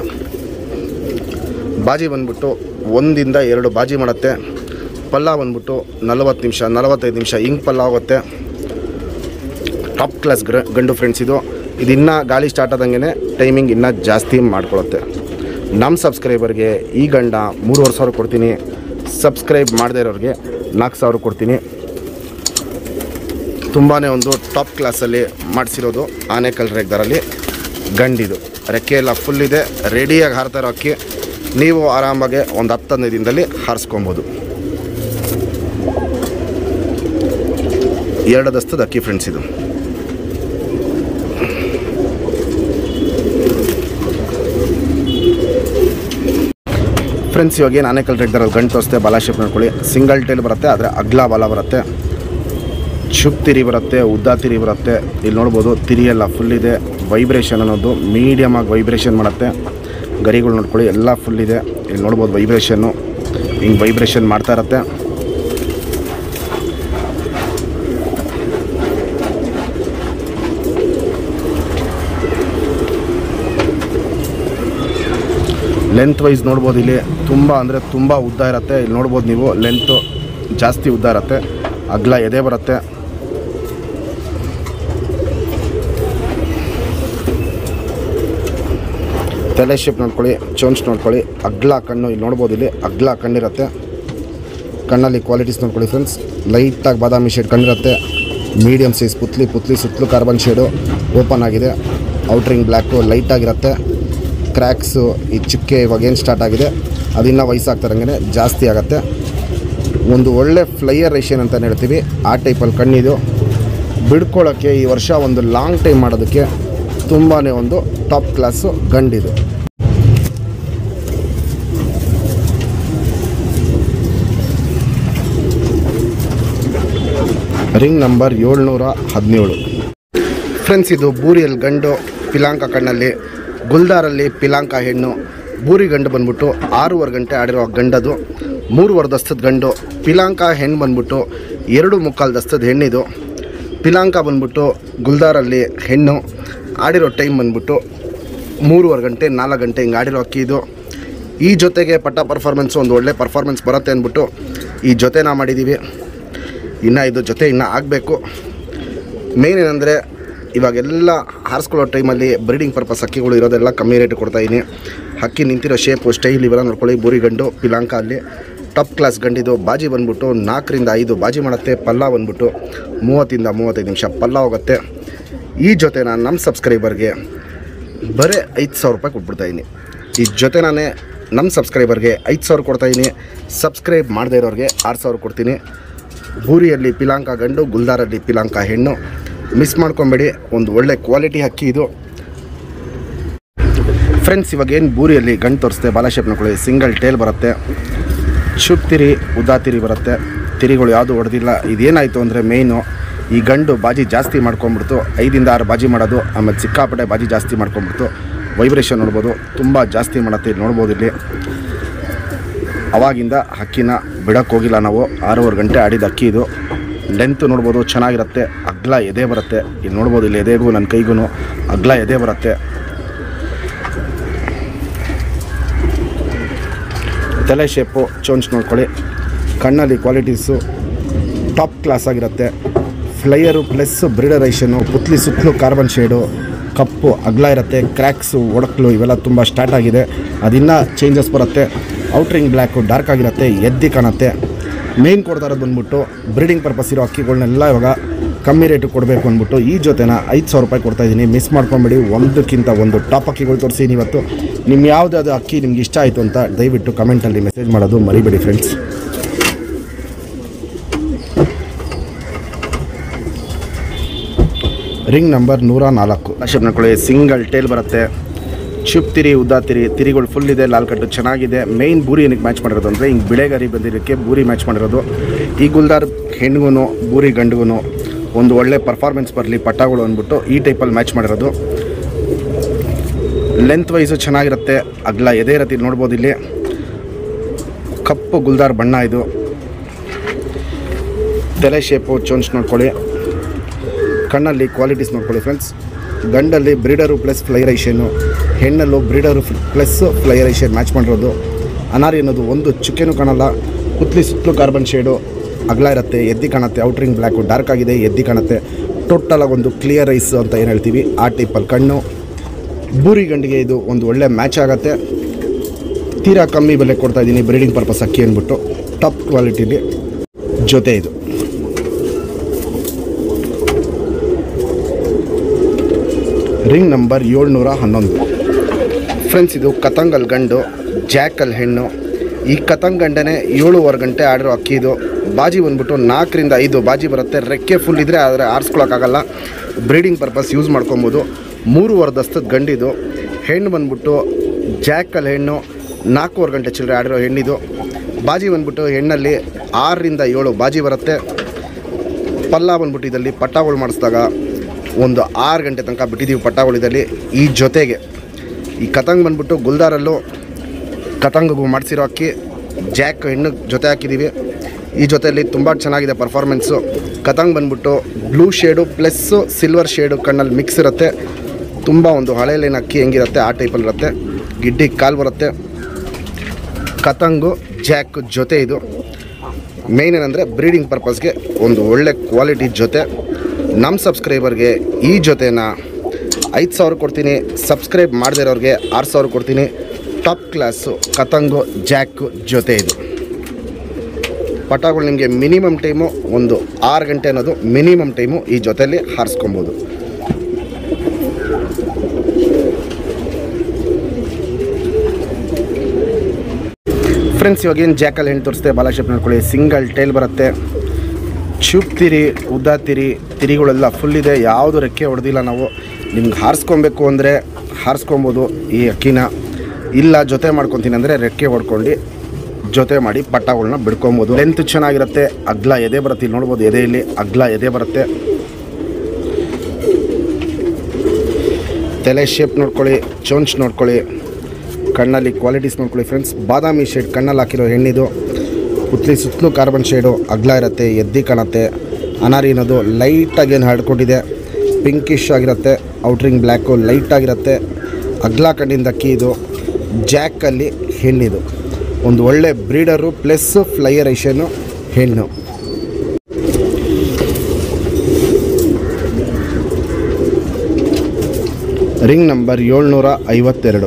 ಬಾಜಿ ಬಂದ್ಬಿಟ್ಟು ಒಂದಿಂದ ಎರಡು ಬಾಜಿ ಮಾಡುತ್ತೆ ಪಲ್ಲ ಬಂದ್ಬಿಟ್ಟು ನಲವತ್ತು ನಿಮಿಷ ನಲವತ್ತೈದು ನಿಮಿಷ ಹಿಂಗೆ ಪಲ್ಲ ಆಗುತ್ತೆ ಟಾಪ್ ಕ್ಲಾಸ್ ಗ್ರ ಗಂಡು ಫ್ರೆಂಡ್ಸ್ ಇದು ಇದು ಇನ್ನೂ ಗಾಳಿ ಸ್ಟಾರ್ಟ್ ಆದಂಗೆ ಟೈಮಿಂಗ್ ಇನ್ನೂ ಜಾಸ್ತಿ ಮಾಡ್ಕೊಳುತ್ತೆ ನಮ್ಮ ಸಬ್ಸ್ಕ್ರೈಬರ್ಗೆ ಈ ಗಂಡ ಮೂರುವರೆ ಸಾವಿರ ಕೊಡ್ತೀನಿ ಸಬ್ಸ್ಕ್ರೈಬ್ ಮಾಡದೇ ಇರೋರಿಗೆ ನಾಲ್ಕು ಸಾವಿರ ಕೊಡ್ತೀನಿ ತುಂಬಾ ಒಂದು ಟಾಪ್ ಕ್ಲಾಸಲ್ಲಿ ಮಾಡಿಸಿರೋದು ಆನೆಕಲ್ ರೇಗ್ದರಲ್ಲಿ ಗಂಡಿದು ರೆಕ್ಕೆ ಎಲ್ಲ ಫುಲ್ ಇದೆ ರೆಡಿಯಾಗಿ ಹಾರ್ತಾ ಇರೋ ಅಕ್ಕಿ ನೀವು ಆರಾಮಾಗಿ ಒಂದು ಹತ್ತು ಹದಿನೈದು ದಿನದಲ್ಲಿ ಹಾರಿಸ್ಕೊಬೋದು ಎರಡು ದಸ್ತದ ಅಕ್ಕಿ ಫ್ರೆಂಡ್ಸ್ ಇದು ಫ್ರೆಂಡ್ಸ್ ಇವಾಗ ಏನು ಆನೆಕಲ್ ರೇಗ್ದರಲ್ಲಿ ಗಂಟು ತೋರಿಸ್ತೆ ಬಾಲ ಶೇಪ್ ನೋಡ್ಕೊಳ್ಳಿ ಸಿಂಗಲ್ ಟೈಲ್ ಬರುತ್ತೆ ಆದರೆ ಅಗ್ಲ ಬಾಲ ಬರುತ್ತೆ ಚುಪ್ ತಿರಿ ಬರುತ್ತೆ ಉದ್ದ ತಿರಿ ಬರುತ್ತೆ ಇಲ್ಲಿ ನೋಡ್ಬೋದು ತಿರಿ ಎಲ್ಲ ಫುಲ್ ಇದೆ ವೈಬ್ರೇಷನ್ ಅನ್ನೋದು ಮೀಡಿಯಮ್ ಆಗಿ ವೈಬ್ರೇಷನ್ ಮಾಡುತ್ತೆ ಗರಿಗಳು ನೋಡ್ಕೊಳ್ಳಿ ಎಲ್ಲ ಫುಲ್ ಇದೆ ಇಲ್ಲಿ ನೋಡ್ಬೋದು ವೈಬ್ರೇಷನ್ನು ಹಿಂಗೆ ವೈಬ್ರೇಷನ್ ಮಾಡ್ತಾ ಇರತ್ತೆ ಲೆಂತ್ ವೈಸ್ ನೋಡ್ಬೋದು ಇಲ್ಲಿ ತುಂಬ ಅಂದರೆ ತುಂಬ ಉದ್ದ ಇರುತ್ತೆ ಇಲ್ಲಿ ನೋಡ್ಬೋದು ನೀವು ಲೆಂತು ಜಾಸ್ತಿ ಉದ್ದ ಇರುತ್ತೆ ಅಗ್ಲ ಎದೆ ಬರುತ್ತೆ ತಲೆ ಶೇಪ್ ನೋಡ್ಕೊಳ್ಳಿ ಚೋನ್ಸ್ ನೋಡ್ಕೊಳ್ಳಿ ಅಗ್ಲ ಕಣ್ಣು ಇಲ್ಲಿ ನೋಡ್ಬೋದು ಇಲ್ಲಿ ಅಗ್ಲ ಕಣ್ಣಿರುತ್ತೆ ಕಣ್ಣಲ್ಲಿ ಕ್ವಾಲಿಟೀಸ್ ನೋಡ್ಕೊಳ್ಳಿ ಫ್ರೆಂಡ್ಸ್ ಲೈಟಾಗಿ ಬಾದಾಮಿ ಶೇಡ್ ಕಣ್ಣಿರುತ್ತೆ ಮೀಡಿಯಮ್ ಸೈಜ್ ಪುತ್ಲಿ ಪುತ್ಲಿ ಸುತ್ತಲೂ ಕಾರ್ಬನ್ ಶೇಡು ಓಪನ್ ಆಗಿದೆ ಔಟ್ರಿಂಗ್ ಬ್ಲ್ಯಾಕು ಲೈಟಾಗಿರುತ್ತೆ ಕ್ರ್ಯಾಕ್ಸು ಈ ಚುಕ್ಕೆ ಇವಾಗ ಏನು ಸ್ಟಾರ್ಟ್ ಆಗಿದೆ ಅದಿನ್ನೂ ವಯಸ್ಸಾಗ್ತಾರಂಗೆ ಜಾಸ್ತಿ ಆಗುತ್ತೆ ಒಂದು ಒಳ್ಳೆ ಫ್ಲೈಯರ್ ರೇಷನ್ ಅಂತ ಹೇಳ್ತೀವಿ ಆ ಟೈಪಲ್ಲಿ ಕಣ್ಣಿದು ಬಿಡ್ಕೊಳ್ಳೋಕ್ಕೆ ಈ ವರ್ಷ ಒಂದು ಲಾಂಗ್ ಟೈಮ್ ಮಾಡೋದಕ್ಕೆ ತುಂಬಾ ಒಂದು ಟಾಪ್ ಕ್ಲಾಸು ಗಂಡಿದು ರಿಂಗ್ ನಂಬರ್ ಏಳ್ನೂರ ಹದಿನೇಳು ಫ್ರೆಂಡ್ಸ್ ಇದು ಬೂರಿಯಲ್ಲಿ ಗಂಡು ಪಿಲಾಂಕ ಕಣ್ಣಲ್ಲಿ ಗುಲ್ದಾರಲ್ಲಿ ಪಿಲಾಂಕ ಹೆಣ್ಣು ಬೂರಿ ಗಂಡು ಬಂದ್ಬಿಟ್ಟು ಆರೂವರೆ ಗಂಟೆ ಆಡಿರೋ ಗಂಡದು ಮೂರುವರೆ ದಸ್ತದ ಗಂಡು ಪಿಲಾಂಕ ಹೆಣ್ಣು ಬಂದ್ಬಿಟ್ಟು ಎರಡು ಮುಕ್ಕಾಲು ದಸ್ತದ ಹೆಣ್ಣಿದು ಪಿಲಾಂಕ ಬಂದ್ಬಿಟ್ಟು ಗುಲ್ದಾರಲ್ಲಿ ಹೆಣ್ಣು ಆಡಿರೋ ಟೈಮ್ ಬಂದ್ಬಿಟ್ಟು ಮೂರುವರೆ ಗಂಟೆ ನಾಲ್ಕು ಗಂಟೆ ಹಿಂಗೆ ಆಡಿರೋ ಅಕ್ಕಿ ಇದು ಈ ಜೊತೆಗೆ ಪಟ್ಟ ಪರ್ಫಾರ್ಮೆನ್ಸು ಒಂದು ಒಳ್ಳೆ ಪರ್ಫಾರ್ಮೆನ್ಸ್ ಬರುತ್ತೆ ಅಂದ್ಬಿಟ್ಟು ಈ ಜೊತೆನ ಮಾಡಿದ್ದೀವಿ ಇನ್ನು ಇದು ಜೊತೆ ಇನ್ನೂ ಆಗಬೇಕು ಮೇನ್ ಏನಂದರೆ ಇವಾಗೆಲ್ಲ ಹಾರಿಸ್ಕೊಳ್ಳೋ ಟೈಮಲ್ಲಿ ಬ್ರೀಡಿಂಗ್ ಪರ್ಪಸ್ ಹಕ್ಕಿಗಳು ಇರೋದೆಲ್ಲ ಕಮ್ಮಿ ರೇಟ್ ಕೊಡ್ತಾಯಿದ್ದೀನಿ ಹಕ್ಕಿ ನಿಂತಿರೋ ಶೇಪು ಸ್ಟೈಲ್ ಇವೆಲ್ಲ ನೋಡ್ಕೊಳ್ಳಿ ಬೂರಿ ಗಂಡು ಪಿಲಾಂಕ ಅಲ್ಲಿ ಟಾಪ್ ಕ್ಲಾಸ್ ಗಂಡಿದು ಬಾಜಿ ಬಂದ್ಬಿಟ್ಟು ನಾಲ್ಕರಿಂದ ಐದು ಬಾಜಿ ಮಾಡುತ್ತೆ ಪಲ್ಲ ಬಂದ್ಬಿಟ್ಟು ಮೂವತ್ತಿಂದ ಮೂವತ್ತೈದು ನಿಮಿಷ ಪಲ್ಲ ಹೋಗುತ್ತೆ ಈ ಜೊತೆ ನಾನು ನಮ್ಮ ಸಬ್ಸ್ಕ್ರೈಬರ್ಗೆ ಬರೀ ಐದು ಸಾವಿರ ರೂಪಾಯಿ ಕೊಟ್ಬಿಡ್ತಾಯಿದ್ದೀನಿ ಈ ಜೊತೆ ನಾನೇ ನಮ್ಮ ಸಬ್ಸ್ಕ್ರೈಬರ್ಗೆ ಐದು ಸಾವಿರ ಕೊಡ್ತಾಯಿದ್ದೀನಿ ಸಬ್ಸ್ಕ್ರೈಬ್ ಮಾಡದೇ ಇರೋರಿಗೆ ಆರು ಸಾವಿರ ಕೊಡ್ತೀನಿ ಬೂರಿಯಲ್ಲಿ ಪಿಲಾಂಕ ಗಂಡು ಗುಲ್ದಾರಲ್ಲಿ ಪಿಲಾಂಕ ಹೆಣ್ಣು ಮಿಸ್ ಮಾಡ್ಕೊಬೇಡಿ ಒಂದು ಒಳ್ಳೆ ಕ್ವಾಲಿಟಿ ಹಕ್ಕಿ ಇದು ಫ್ರೆಂಡ್ಸ್ ಇವಾಗ ಏನು ಬೂರಿಯಲ್ಲಿ ಗಂಡು ತೋರಿಸ್ತೆ ಬಾಲಾಶೇಪ್ ನೋಡ್ಕೊಳ್ಳಿ ಸಿಂಗಲ್ ಟೇಲ್ ಬರುತ್ತೆ ಶುಪ್ ತಿರಿ ಉದ್ದಾ ತಿರಿ ಬರುತ್ತೆ ತಿರಿಗಳು ಯಾವುದು ಹೊಡೆದಿಲ್ಲ ಇದೇನಾಯಿತು ಅಂದರೆ ಮೇಯ್ನು ಈ ಗಂಡು ಬಾಜಿ ಜಾಸ್ತಿ ಮಾಡ್ಕೊಂಬಿಡ್ತು ಐದಿಂದ ಆರು ಬಾಜಿ ಮಾಡೋದು ಆಮೇಲೆ ಸಿಕ್ಕಾಪಟ್ಟೆ ಬಾಜಿ ಜಾಸ್ತಿ ಮಾಡ್ಕೊಂಬಿಡ್ತು ವೈಬ್ರೇಷನ್ ನೋಡ್ಬೋದು ತುಂಬ ಜಾಸ್ತಿ ಮಾಡುತ್ತೆ ಇಲ್ಲಿ ನೋಡ್ಬೋದು ಇಲ್ಲಿ ಅವಾಗಿಂದ ಹಕ್ಕಿನ ಬಿಡಕ್ಕೆ ಹೋಗಿಲ್ಲ ನಾವು ಆರೂವರೆ ಗಂಟೆ ಆಡಿದ ಅಕ್ಕಿ ಇದು ಲೆಂತ್ ನೋಡ್ಬೋದು ಚೆನ್ನಾಗಿರುತ್ತೆ ಅಗ್ಲ ಎದೆ ಬರುತ್ತೆ ಇಲ್ಲಿ ನೋಡ್ಬೋದು ಇಲ್ಲಿ ಎದೆಗೂ ನನ್ನ ಕೈಗೂ ಅಗ್ಲ ಎದೆ ಬರುತ್ತೆ ತಲೆ ಶೇಪು ಚೋಂಚ್ ನೋಡ್ಕೊಳ್ಳಿ ಕಣ್ಣಲ್ಲಿ ಕ್ವಾಲಿಟೀಸು ಟಾಪ್ ಕ್ಲಾಸ್ ಆಗಿರುತ್ತೆ ಫ್ಲೈಯರು ಪ್ಲಸ್ ಬ್ರಿಡರೈಷನು ಪುತ್ಲಿ ಸುತ್ತಲೂ ಕಾರ್ಬನ್ ಶೇಡು ಕಪ್ಪು ಅಗ್ಲ ಇರುತ್ತೆ ಕ್ರ್ಯಾಕ್ಸು ಒಡಕ್ಲು ಇವೆಲ್ಲ ತುಂಬ ಸ್ಟಾರ್ಟ್ ಆಗಿದೆ ಅದಿನ್ನೂ ಚೇಂಜಸ್ ಬರುತ್ತೆ ಔಟ್ರಿಂಗ್ ಬ್ಲ್ಯಾಕು ಡಾರ್ಕ್ ಆಗಿರುತ್ತೆ ಎದ್ದಿ ಕಾಣುತ್ತೆ ಮೇನ್ ಕೊಡ್ತಾ ಇರೋದು ಬಂದ್ಬಿಟ್ಟು ಬ್ರೀಡಿಂಗ್ ಪರ್ಪಸ್ ಇರೋ ಅಕ್ಕಿಗಳನ್ನೆಲ್ಲ ಇವಾಗ ಕಮ್ಮಿ ರೇಟು ಕೊಡಬೇಕು ಅಂದ್ಬಿಟ್ಟು ಈ ಜೊತೆನ ಐದು ಸಾವಿರ ರೂಪಾಯಿ ಕೊಡ್ತಾ ಇದ್ದೀನಿ ಮಿಸ್ ಮಾಡ್ಕೊಂಬೇಡಿ ಒಂದಕ್ಕಿಂತ ಒಂದು ಟಾಪ್ ಅಕ್ಕಿಗಳು ತೋರಿಸಿ ಇವತ್ತು ನಿಮ್ಮ ಯಾವುದಾದ್ರು ಅಕ್ಕಿ ನಿಮ್ಗೆ ಇಷ್ಟ ಆಯಿತು ಅಂತ ದಯವಿಟ್ಟು ಕಮೆಂಟಲ್ಲಿ ಮೆಸೇಜ್ ಮಾಡೋದು ಮರಿಬೇಡಿ ಫ್ರೆಂಡ್ಸ್ ರಿಂಗ್ ನಂಬರ್ ನೂರ ನಾಲ್ಕು ಅಶಪ್ ನಕೊಳ್ಳಿ ಸಿಂಗಲ್ ಟೇಲ್ ಬರುತ್ತೆ ಚುಪ್ ತಿರಿ ಉದ್ದಾ ತಿರಿ ತಿರಿಗಳು ಫುಲ್ ಇದೆ ಲಾಲ್ ಕಟ್ಟು ಚೆನ್ನಾಗಿದೆ ಮೇಯ್ನ್ ಬೂರಿ ಏನಕ್ಕೆ ಮ್ಯಾಚ್ ಮಾಡಿರೋದು ಅಂದರೆ ಹಿಂಗೆ ಬಿಳೆಗರಿ ಬಂದಿರೋಕ್ಕೆ ಬೂರಿ ಮ್ಯಾಚ್ ಮಾಡಿರೋದು ಈ ಗುಲ್ದಾರ್ ಹೆಣ್ಗೂ ಬೂರಿ ಗಂಡಿಗೂ ಒಂದು ಒಳ್ಳೆ ಪರ್ಫಾರ್ಮೆನ್ಸ್ ಬರಲಿ ಪಟ್ಟಗಳು ಅಂದ್ಬಿಟ್ಟು ಈ ಟೈಪಲ್ಲಿ ಮ್ಯಾಚ್ ಮಾಡಿರೋದು ಲೆಂತ್ ವೈಸು ಚೆನ್ನಾಗಿರುತ್ತೆ ಅಗ್ಲ ಎದೆ ಇರತ್ತೆ ಇಲ್ಲಿ ನೋಡ್ಬೋದು ಇಲ್ಲಿ ಕಪ್ಪು ಗುಲ್ದಾರ್ ಬಣ್ಣ ಇದು ತಲೆ ಶೇಪು ಚೋಂಚ್ ನೋಡ್ಕೊಳ್ಳಿ ಕಣ್ಣಲ್ಲಿ ಕ್ವಾಲಿಟೀಸ್ ನೋಡ್ಕೊಳ್ಳಿ ಫ್ರೆಂಡ್ಸ್ ಗಂಡಲ್ಲಿ ಬ್ರೀಡರು ಪ್ಲಸ್ ಫ್ಲೈರೈಷನ್ನು ಹೆಣ್ಣಲ್ಲೂ ಬ್ರೀಡರು ಪ್ಲಸ್ ಫ್ಲೈರೈಷನ್ ಮ್ಯಾಚ್ ಮಾಡಿರೋದು ಅನಾರಿ ಅನ್ನೋದು ಒಂದು ಚುಕ್ಕೆನೂ ಕಾಣಲ್ಲ ಕುತ್ಲಿ ಸುತ್ತಲೂ ಕಾರ್ಬನ್ ಶೇಡು ಅಗಲ ಇರುತ್ತೆ ಎದ್ದಿ ಕಾಣುತ್ತೆ ಔಟ್ರಿಂಗ್ ಬ್ಲ್ಯಾಕು ಡಾರ್ಕ್ ಆಗಿದೆ ಎದ್ದಿ ಕಾಣುತ್ತೆ ಟೋಟಲಾಗಿ ಒಂದು ಕ್ಲಿಯರ್ ಐಸ್ ಅಂತ ಏನು ಹೇಳ್ತೀವಿ ಆ ಟೈಪಲ್ಲಿ ಕಣ್ಣು ಬೂರಿ ಗಂಡಿಗೆ ಇದು ಒಂದು ಒಳ್ಳೆ ಮ್ಯಾಚ್ ಆಗುತ್ತೆ ತೀರಾ ಕಮ್ಮಿ ಬೆಲೆ ಕೊಡ್ತಾ ಇದ್ದೀನಿ ಬ್ರೀಡಿಂಗ್ ಪರ್ಪಸ್ ಅಕ್ಕಿ ಅಂದ್ಬಿಟ್ಟು ಟಾಪ್ ಕ್ವಾಲಿಟಿಲಿ ಜೊತೆ ಇದು ರಿಂಗ್ ನಂಬರ್ ಏಳ್ನೂರ ಹನ್ನೊಂದು ಫ್ರೆಂಡ್ಸ್ ಇದು ಕತಂಗಲ್ ಗಂಡು ಜಾಕಲ್ ಹೆಣ್ಣು ಈ ಕತಂಗ್ ಗಂಡನೇ ಏಳುವರೆ ಗಂಟೆ ಆಡಿರೋ ಅಕ್ಕಿ ಇದು ಬಾಜಿ ಬಂದ್ಬಿಟ್ಟು ನಾಲ್ಕರಿಂದ ಐದು ಬಾಜಿ ಬರುತ್ತೆ ರೆಕ್ಕೆ ಫುಲ್ ಇದ್ದರೆ ಆದರೆ ಆರಿಸ್ಕೊಳಕ್ಕಾಗಲ್ಲ ಬ್ರೀಡಿಂಗ್ ಪರ್ಪಸ್ ಯೂಸ್ ಮಾಡ್ಕೊಬೋದು ಮೂರುವರೆ ದಸ್ತದ ಗಂಡಿದು ಹೆಣ್ಣು ಬಂದ್ಬಿಟ್ಟು ಜಾಕಲ್ ಹೆಣ್ಣು ನಾಲ್ಕೂವರೆ ಗಂಟೆ ಚಿಲ್ಲರೆ ಆಡಿರೋ ಹೆಣ್ಣಿದು ಬಾಜಿ ಬಂದ್ಬಿಟ್ಟು ಹೆಣ್ಣಲ್ಲಿ ಆರರಿಂದ ಏಳು ಬಾಜಿ ಬರುತ್ತೆ ಪಲ್ಲ ಬಂದ್ಬಿಟ್ಟು ಇದರಲ್ಲಿ ಪಟ್ಟಾಗಳು ಮಾಡಿಸಿದಾಗ ಒಂದು ಆರು ಗಂಟೆ ತನಕ ಬಿಟ್ಟಿದ್ದೀವಿ ಪಟ್ಟಾಗಳು ಇದರಲ್ಲಿ ಈ ಜೊತೆಗೆ ಈ ಕತಂಗ್ ಬಂದ್ಬಿಟ್ಟು ಗುಲ್ದಾರಲ್ಲೂ ಕತಂಗಗೂ ಮಾಡಿಸಿರೋ ಅಕ್ಕಿ ಜಾಕ್ ಹೆಣ್ಣು ಜೊತೆ ಹಾಕಿದ್ದೀವಿ ಈ ಜೊತೆಯಲ್ಲಿ ತುಂಬ ಚೆನ್ನಾಗಿದೆ ಪರ್ಫಾರ್ಮೆನ್ಸು ಕತಂಗ್ ಬಂದ್ಬಿಟ್ಟು blue shade plus silver shade ಕಣ್ಣಲ್ಲಿ ಮಿಕ್ಸ್ ಇರುತ್ತೆ ತುಂಬ ಒಂದು ಹಳೆ ಲೈನ್ ಅಕ್ಕಿ ಹೆಂಗಿರುತ್ತೆ ಆ ಟೈಪಲ್ಲಿ ಇರುತ್ತೆ ಗಿಡ್ಡಿ ಕಾಲು ಬರುತ್ತೆ ಕತಂಗು ಜಾಕ್ ಜೊತೆ ಇದು ಮೇಯ್ನ್ ಏನಂದರೆ ಬ್ರೀಡಿಂಗ್ ಪರ್ಪಸ್ಗೆ ಒಂದು ಒಳ್ಳೆ ಕ್ವಾಲಿಟಿ ಜೊತೆ ನಮ್ಮ ಸಬ್ಸ್ಕ್ರೈಬರ್ಗೆ ಈ ಜೊತೆನ ಐದು ಸಾವಿರ ಕೊಡ್ತೀನಿ ಸಬ್ಸ್ಕ್ರೈಬ್ ಮಾಡದೇ ಇರೋರಿಗೆ ಆರು ಸಾವಿರ ಕೊಡ್ತೀನಿ ಟಾಪ್ ಕ್ಲಾಸು ಕತಂಗು ಜಾಕು ಜೊತೆ ಇದು ಪಟಾಗಳು ನಿಮಗೆ ಮಿನಿಮಮ್ ಟೈಮು ಒಂದು ಆರು ಗಂಟೆ ಅನ್ನೋದು ಮಿನಿಮಮ್ ಟೈಮು ಈ ಜೊತೆಯಲ್ಲಿ ಹಾರಿಸ್ಕೊಬೋದು ಫ್ರೆಂಡ್ಸ್ ಇವಾಗ ಏನು ಜಾಕಲ್ ಹೆಣ್ಣು ತೋರಿಸ್ತೆ ಬಾಲಾಶೇಪ್ ನೋಡ್ಕೊಳ್ಳಿ ಸಿಂಗಲ್ ಟೈಲ್ ಬರುತ್ತೆ ಚೂಪ್ ತಿರಿ ಉದ್ದ ತಿರಿ ತಿರಿಗಳೆಲ್ಲ ಫುಲ್ ಇದೆ ಯಾವುದು ರೆಕ್ಕೆ ಹೊಡೆದಿಲ್ಲ ನಾವು ನಿಮ್ಗೆ ಹಾರಿಸ್ಕೊಬೇಕು ಅಂದರೆ ಹಾರಿಸ್ಕೊಬೋದು ಈ ಅಕ್ಕಿನ ಇಲ್ಲ ಜೊತೆ ಮಾಡ್ಕೊತೀನಿ ಅಂದರೆ ರೆಕ್ಕೆ ಹೊಡ್ಕೊಂಡು ಜೊತೆ ಮಾಡಿ ಪಟ್ಟಗಳನ್ನ ಬಿಡ್ಕೊಬೋದು ಲೆಂತ್ ಚೆನ್ನಾಗಿರುತ್ತೆ ಅಗ್ಲ ಎದೆ ಬರುತ್ತೆ ಇಲ್ಲಿ ನೋಡ್ಬೋದು ಎದೆಯಲ್ಲಿ ಅಗ್ಲ ಎದೆ ಬರುತ್ತೆ ತಲೆ ಶೇಪ್ ನೋಡ್ಕೊಳ್ಳಿ ಚೋಂಚ್ ನೋಡ್ಕೊಳ್ಳಿ ಕಣ್ಣಲ್ಲಿ ಕ್ವಾಲಿಟೀಸ್ ನೋಡ್ಕೊಳ್ಳಿ ಫ್ರೆಂಡ್ಸ್ ಬಾದಾಮಿ ಶೇಡ್ ಕಣ್ಣಲ್ಲಿ ಹಾಕಿರೋ ಹೆಣ್ಣಿದು ಪುತ್ಲಿ ಸುತ್ತಲೂ ಕಾರ್ಬನ್ ಶೇಡು ಅಗ್ಲ ಇರುತ್ತೆ ಎದ್ದಿ ಕಾಣುತ್ತೆ ಅನಾರಿ ಅನ್ನೋದು ಲೈಟಾಗಿ ಏನು ಹರಡ್ಕೊಂಡಿದೆ ಪಿಂಕಿಶ್ ಆಗಿರುತ್ತೆ ಔಟ್ರಿಂಗ್ ಬ್ಲ್ಯಾಕು ಲೈಟಾಗಿರುತ್ತೆ ಅಗ್ಲ ಕಣ್ಣಿಂದ ಅಕ್ಕಿ ಇದು ಜಾಕಲ್ಲಿ ಹೆಣ್ಣಿದು ಒಂದು ಒಳ್ಳೆ ಬ್ರೀಡರು ಪ್ಲಸ್ ಫ್ಲೈಯರ್ ಐಷನು ಹೆಣ್ಣು ರಿಂಗ್ ನಂಬರ್ ಏಳ್ನೂರ ಐವತ್ತೆರಡು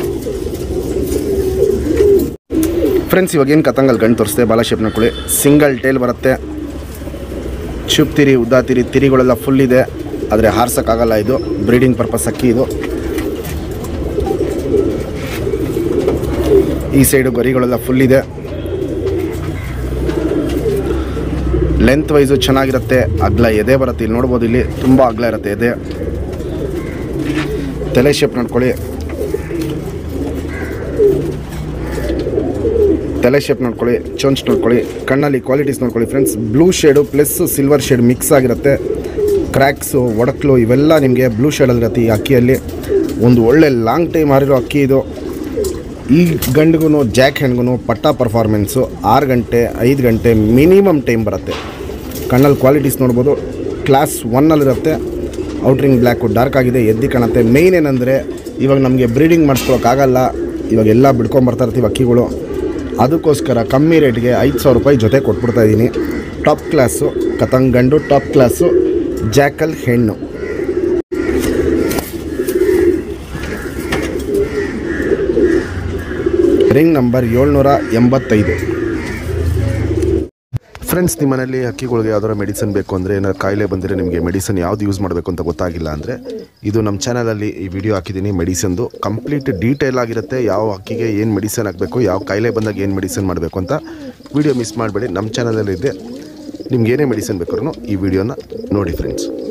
ಫ್ರೆಂಡ್ಸ್ ಇವಾಗ ಏನು ಕತಂಗಲ್ ಗಂಡು ತೋರಿಸ್ತೆ ಬಾಲ ಶೇಪ್ ನೋಡ್ಕೊಳ್ಳಿ ಸಿಂಗಲ್ ಟೇಲ್ ಬರುತ್ತೆ ಚುಪ್ ತಿರಿ ಉದ್ದಾ ತಿರಿ ತಿರಿಗಳೆಲ್ಲ ಫುಲ್ ಇದೆ ಆದರೆ ಹಾರ್ಸೋಕ್ಕಾಗಲ್ಲ ಇದು ಬ್ರೀಡಿಂಗ್ ಪರ್ಪಸ್ ಅಕ್ಕಿ ಇದು ಈ ಸೈಡು ಗರಿಗಳೆಲ್ಲ ಫುಲ್ ಇದೆ ಲೆಂತ್ ವೈಸು ಚೆನ್ನಾಗಿರುತ್ತೆ ಅಗ್ಲ ಎದೆ ಬರುತ್ತೆ ಇಲ್ಲಿ ನೋಡ್ಬೋದು ಇಲ್ಲಿ ತುಂಬ ಅಗ್ಲ ಇರುತ್ತೆ ಎದೆ ತಲೆ ಶೇಪ್ ನೋಡ್ಕೊಳ್ಳಿ ತಲೆ ಶೇಪ್ ನೋಡ್ಕೊಳ್ಳಿ ಚೊಂಚ್ ನೋಡ್ಕೊಳ್ಳಿ ಕಣ್ಣಲ್ಲಿ ಕ್ವಾಲಿಟೀಸ್ ನೋಡ್ಕೊಳ್ಳಿ friends blue shade plus silver shade mix ಆಗಿರುತ್ತೆ ಕ್ರ್ಯಾಕ್ಸು ಒಡಕ್ಲು ಇವೆಲ್ಲ ನಿಮಗೆ ಬ್ಲೂ ಶೇಡಲ್ಲಿರುತ್ತೆ ಈ ಅಕ್ಕಿಯಲ್ಲಿ ಒಂದು ಒಳ್ಳೆ ಲಾಂಗ್ ಟೈಮ್ ಆರಿರೋ ಅಕ್ಕಿ ಇದು ಈ ಗಂಡಿಗೂ ಜಾಕ್ ಹೆಣ್ಗೂ ಪಟ್ಟ ಪರ್ಫಾರ್ಮೆನ್ಸು ಆರು ಗಂಟೆ ಐದು ಗಂಟೆ ಮಿನಿಮಮ್ ಟೈಮ್ ಬರುತ್ತೆ ಕಣ್ಣಲ್ಲಿ ಕ್ವಾಲಿಟೀಸ್ ನೋಡ್ಬೋದು ಕ್ಲಾಸ್ ಒನ್ನಲ್ಲಿರುತ್ತೆ ಔಟ್ರಿಂಗ್ ಬ್ಲ್ಯಾಕು ಡಾರ್ಕ್ ಆಗಿದೆ ಎದ್ದಿ ಕಾಣುತ್ತೆ ಮೇಯ್ನ್ ಏನಂದರೆ ಇವಾಗ ನಮಗೆ ಬ್ರೀಡಿಂಗ್ ಮಾಡಿಸ್ಕೊಳಕ್ಕಾಗಲ್ಲ ಇವಾಗ ಎಲ್ಲ ಬಿಡ್ಕೊಂಬರ್ತಾ ಇರ್ತೀವಿ ಅಕ್ಕಿಗಳು ಅದಕ್ಕೋಸ್ಕರ ಕಮ್ಮಿ ರೇಟ್ಗೆ ಐದು ಸಾವಿರ ರೂಪಾಯಿ ಜೊತೆ ಕೊಟ್ಬಿಡ್ತಾ ಇದ್ದೀನಿ ಟಾಪ್ ಕ್ಲಾಸು ಕತಂಗ್ ಗಂಡು ಟಾಪ್ ಕ್ಲಾಸು ಜಾಕಲ್ ಹೆಣ್ಣು ರಿಂಗ್ ನಂಬರ್ ಏಳ್ನೂರ ಎಂಬತ್ತೈದು ಫ್ರೆಂಡ್ಸ್ ನಿಮ್ಮ ಮನೇಲಿ ಹಕ್ಕಿಗಳಿಗೆ ಯಾವ್ದಾರ ಮೆಡಿಸನ್ ಬೇಕು ಅಂದರೆ ಏನಾದ್ರು ಕಾಯಿಲೆ ಬಂದರೆ ನಿಮಗೆ ಮೆಡಿಸನ್ ಯಾವ್ದು ಯೂಸ್ ಮಾಡಬೇಕು ಅಂತ ಗೊತ್ತಾಗಿಲ್ಲ ಅಂದರೆ ಇದು ನಮ್ಮ ಚಾನಲಲ್ಲಿ ಈ ವಿಡಿಯೋ ಹಾಕಿದ್ದೀನಿ ಮೆಡಿಸನ್ದು ಕಂಪ್ಲೀಟ್ ಡೀಟೇಲ್ ಆಗಿರುತ್ತೆ ಯಾವ ಹಕ್ಕಿಗೆ ಏನು ಮೆಡಿಸನ್ ಹಾಕಬೇಕು ಯಾವ ಕಾಯಿಲೆ ಬಂದಾಗ ಏನು ಮೆಡಿಸನ್ ಮಾಡಬೇಕು ಅಂತ ವಿಡಿಯೋ ಮಿಸ್ ಮಾಡಬೇಡಿ ನಮ್ಮ ಚಾನಲಲ್ಲಿ ಇದೆ ನಿಮ್ಗೆ ಏನೇ ಮೆಡಿಸನ್ ಬೇಕಾದ್ರೂ ಈ ವಿಡಿಯೋನ ನೋಡಿ ಫ್ರೆಂಡ್ಸ್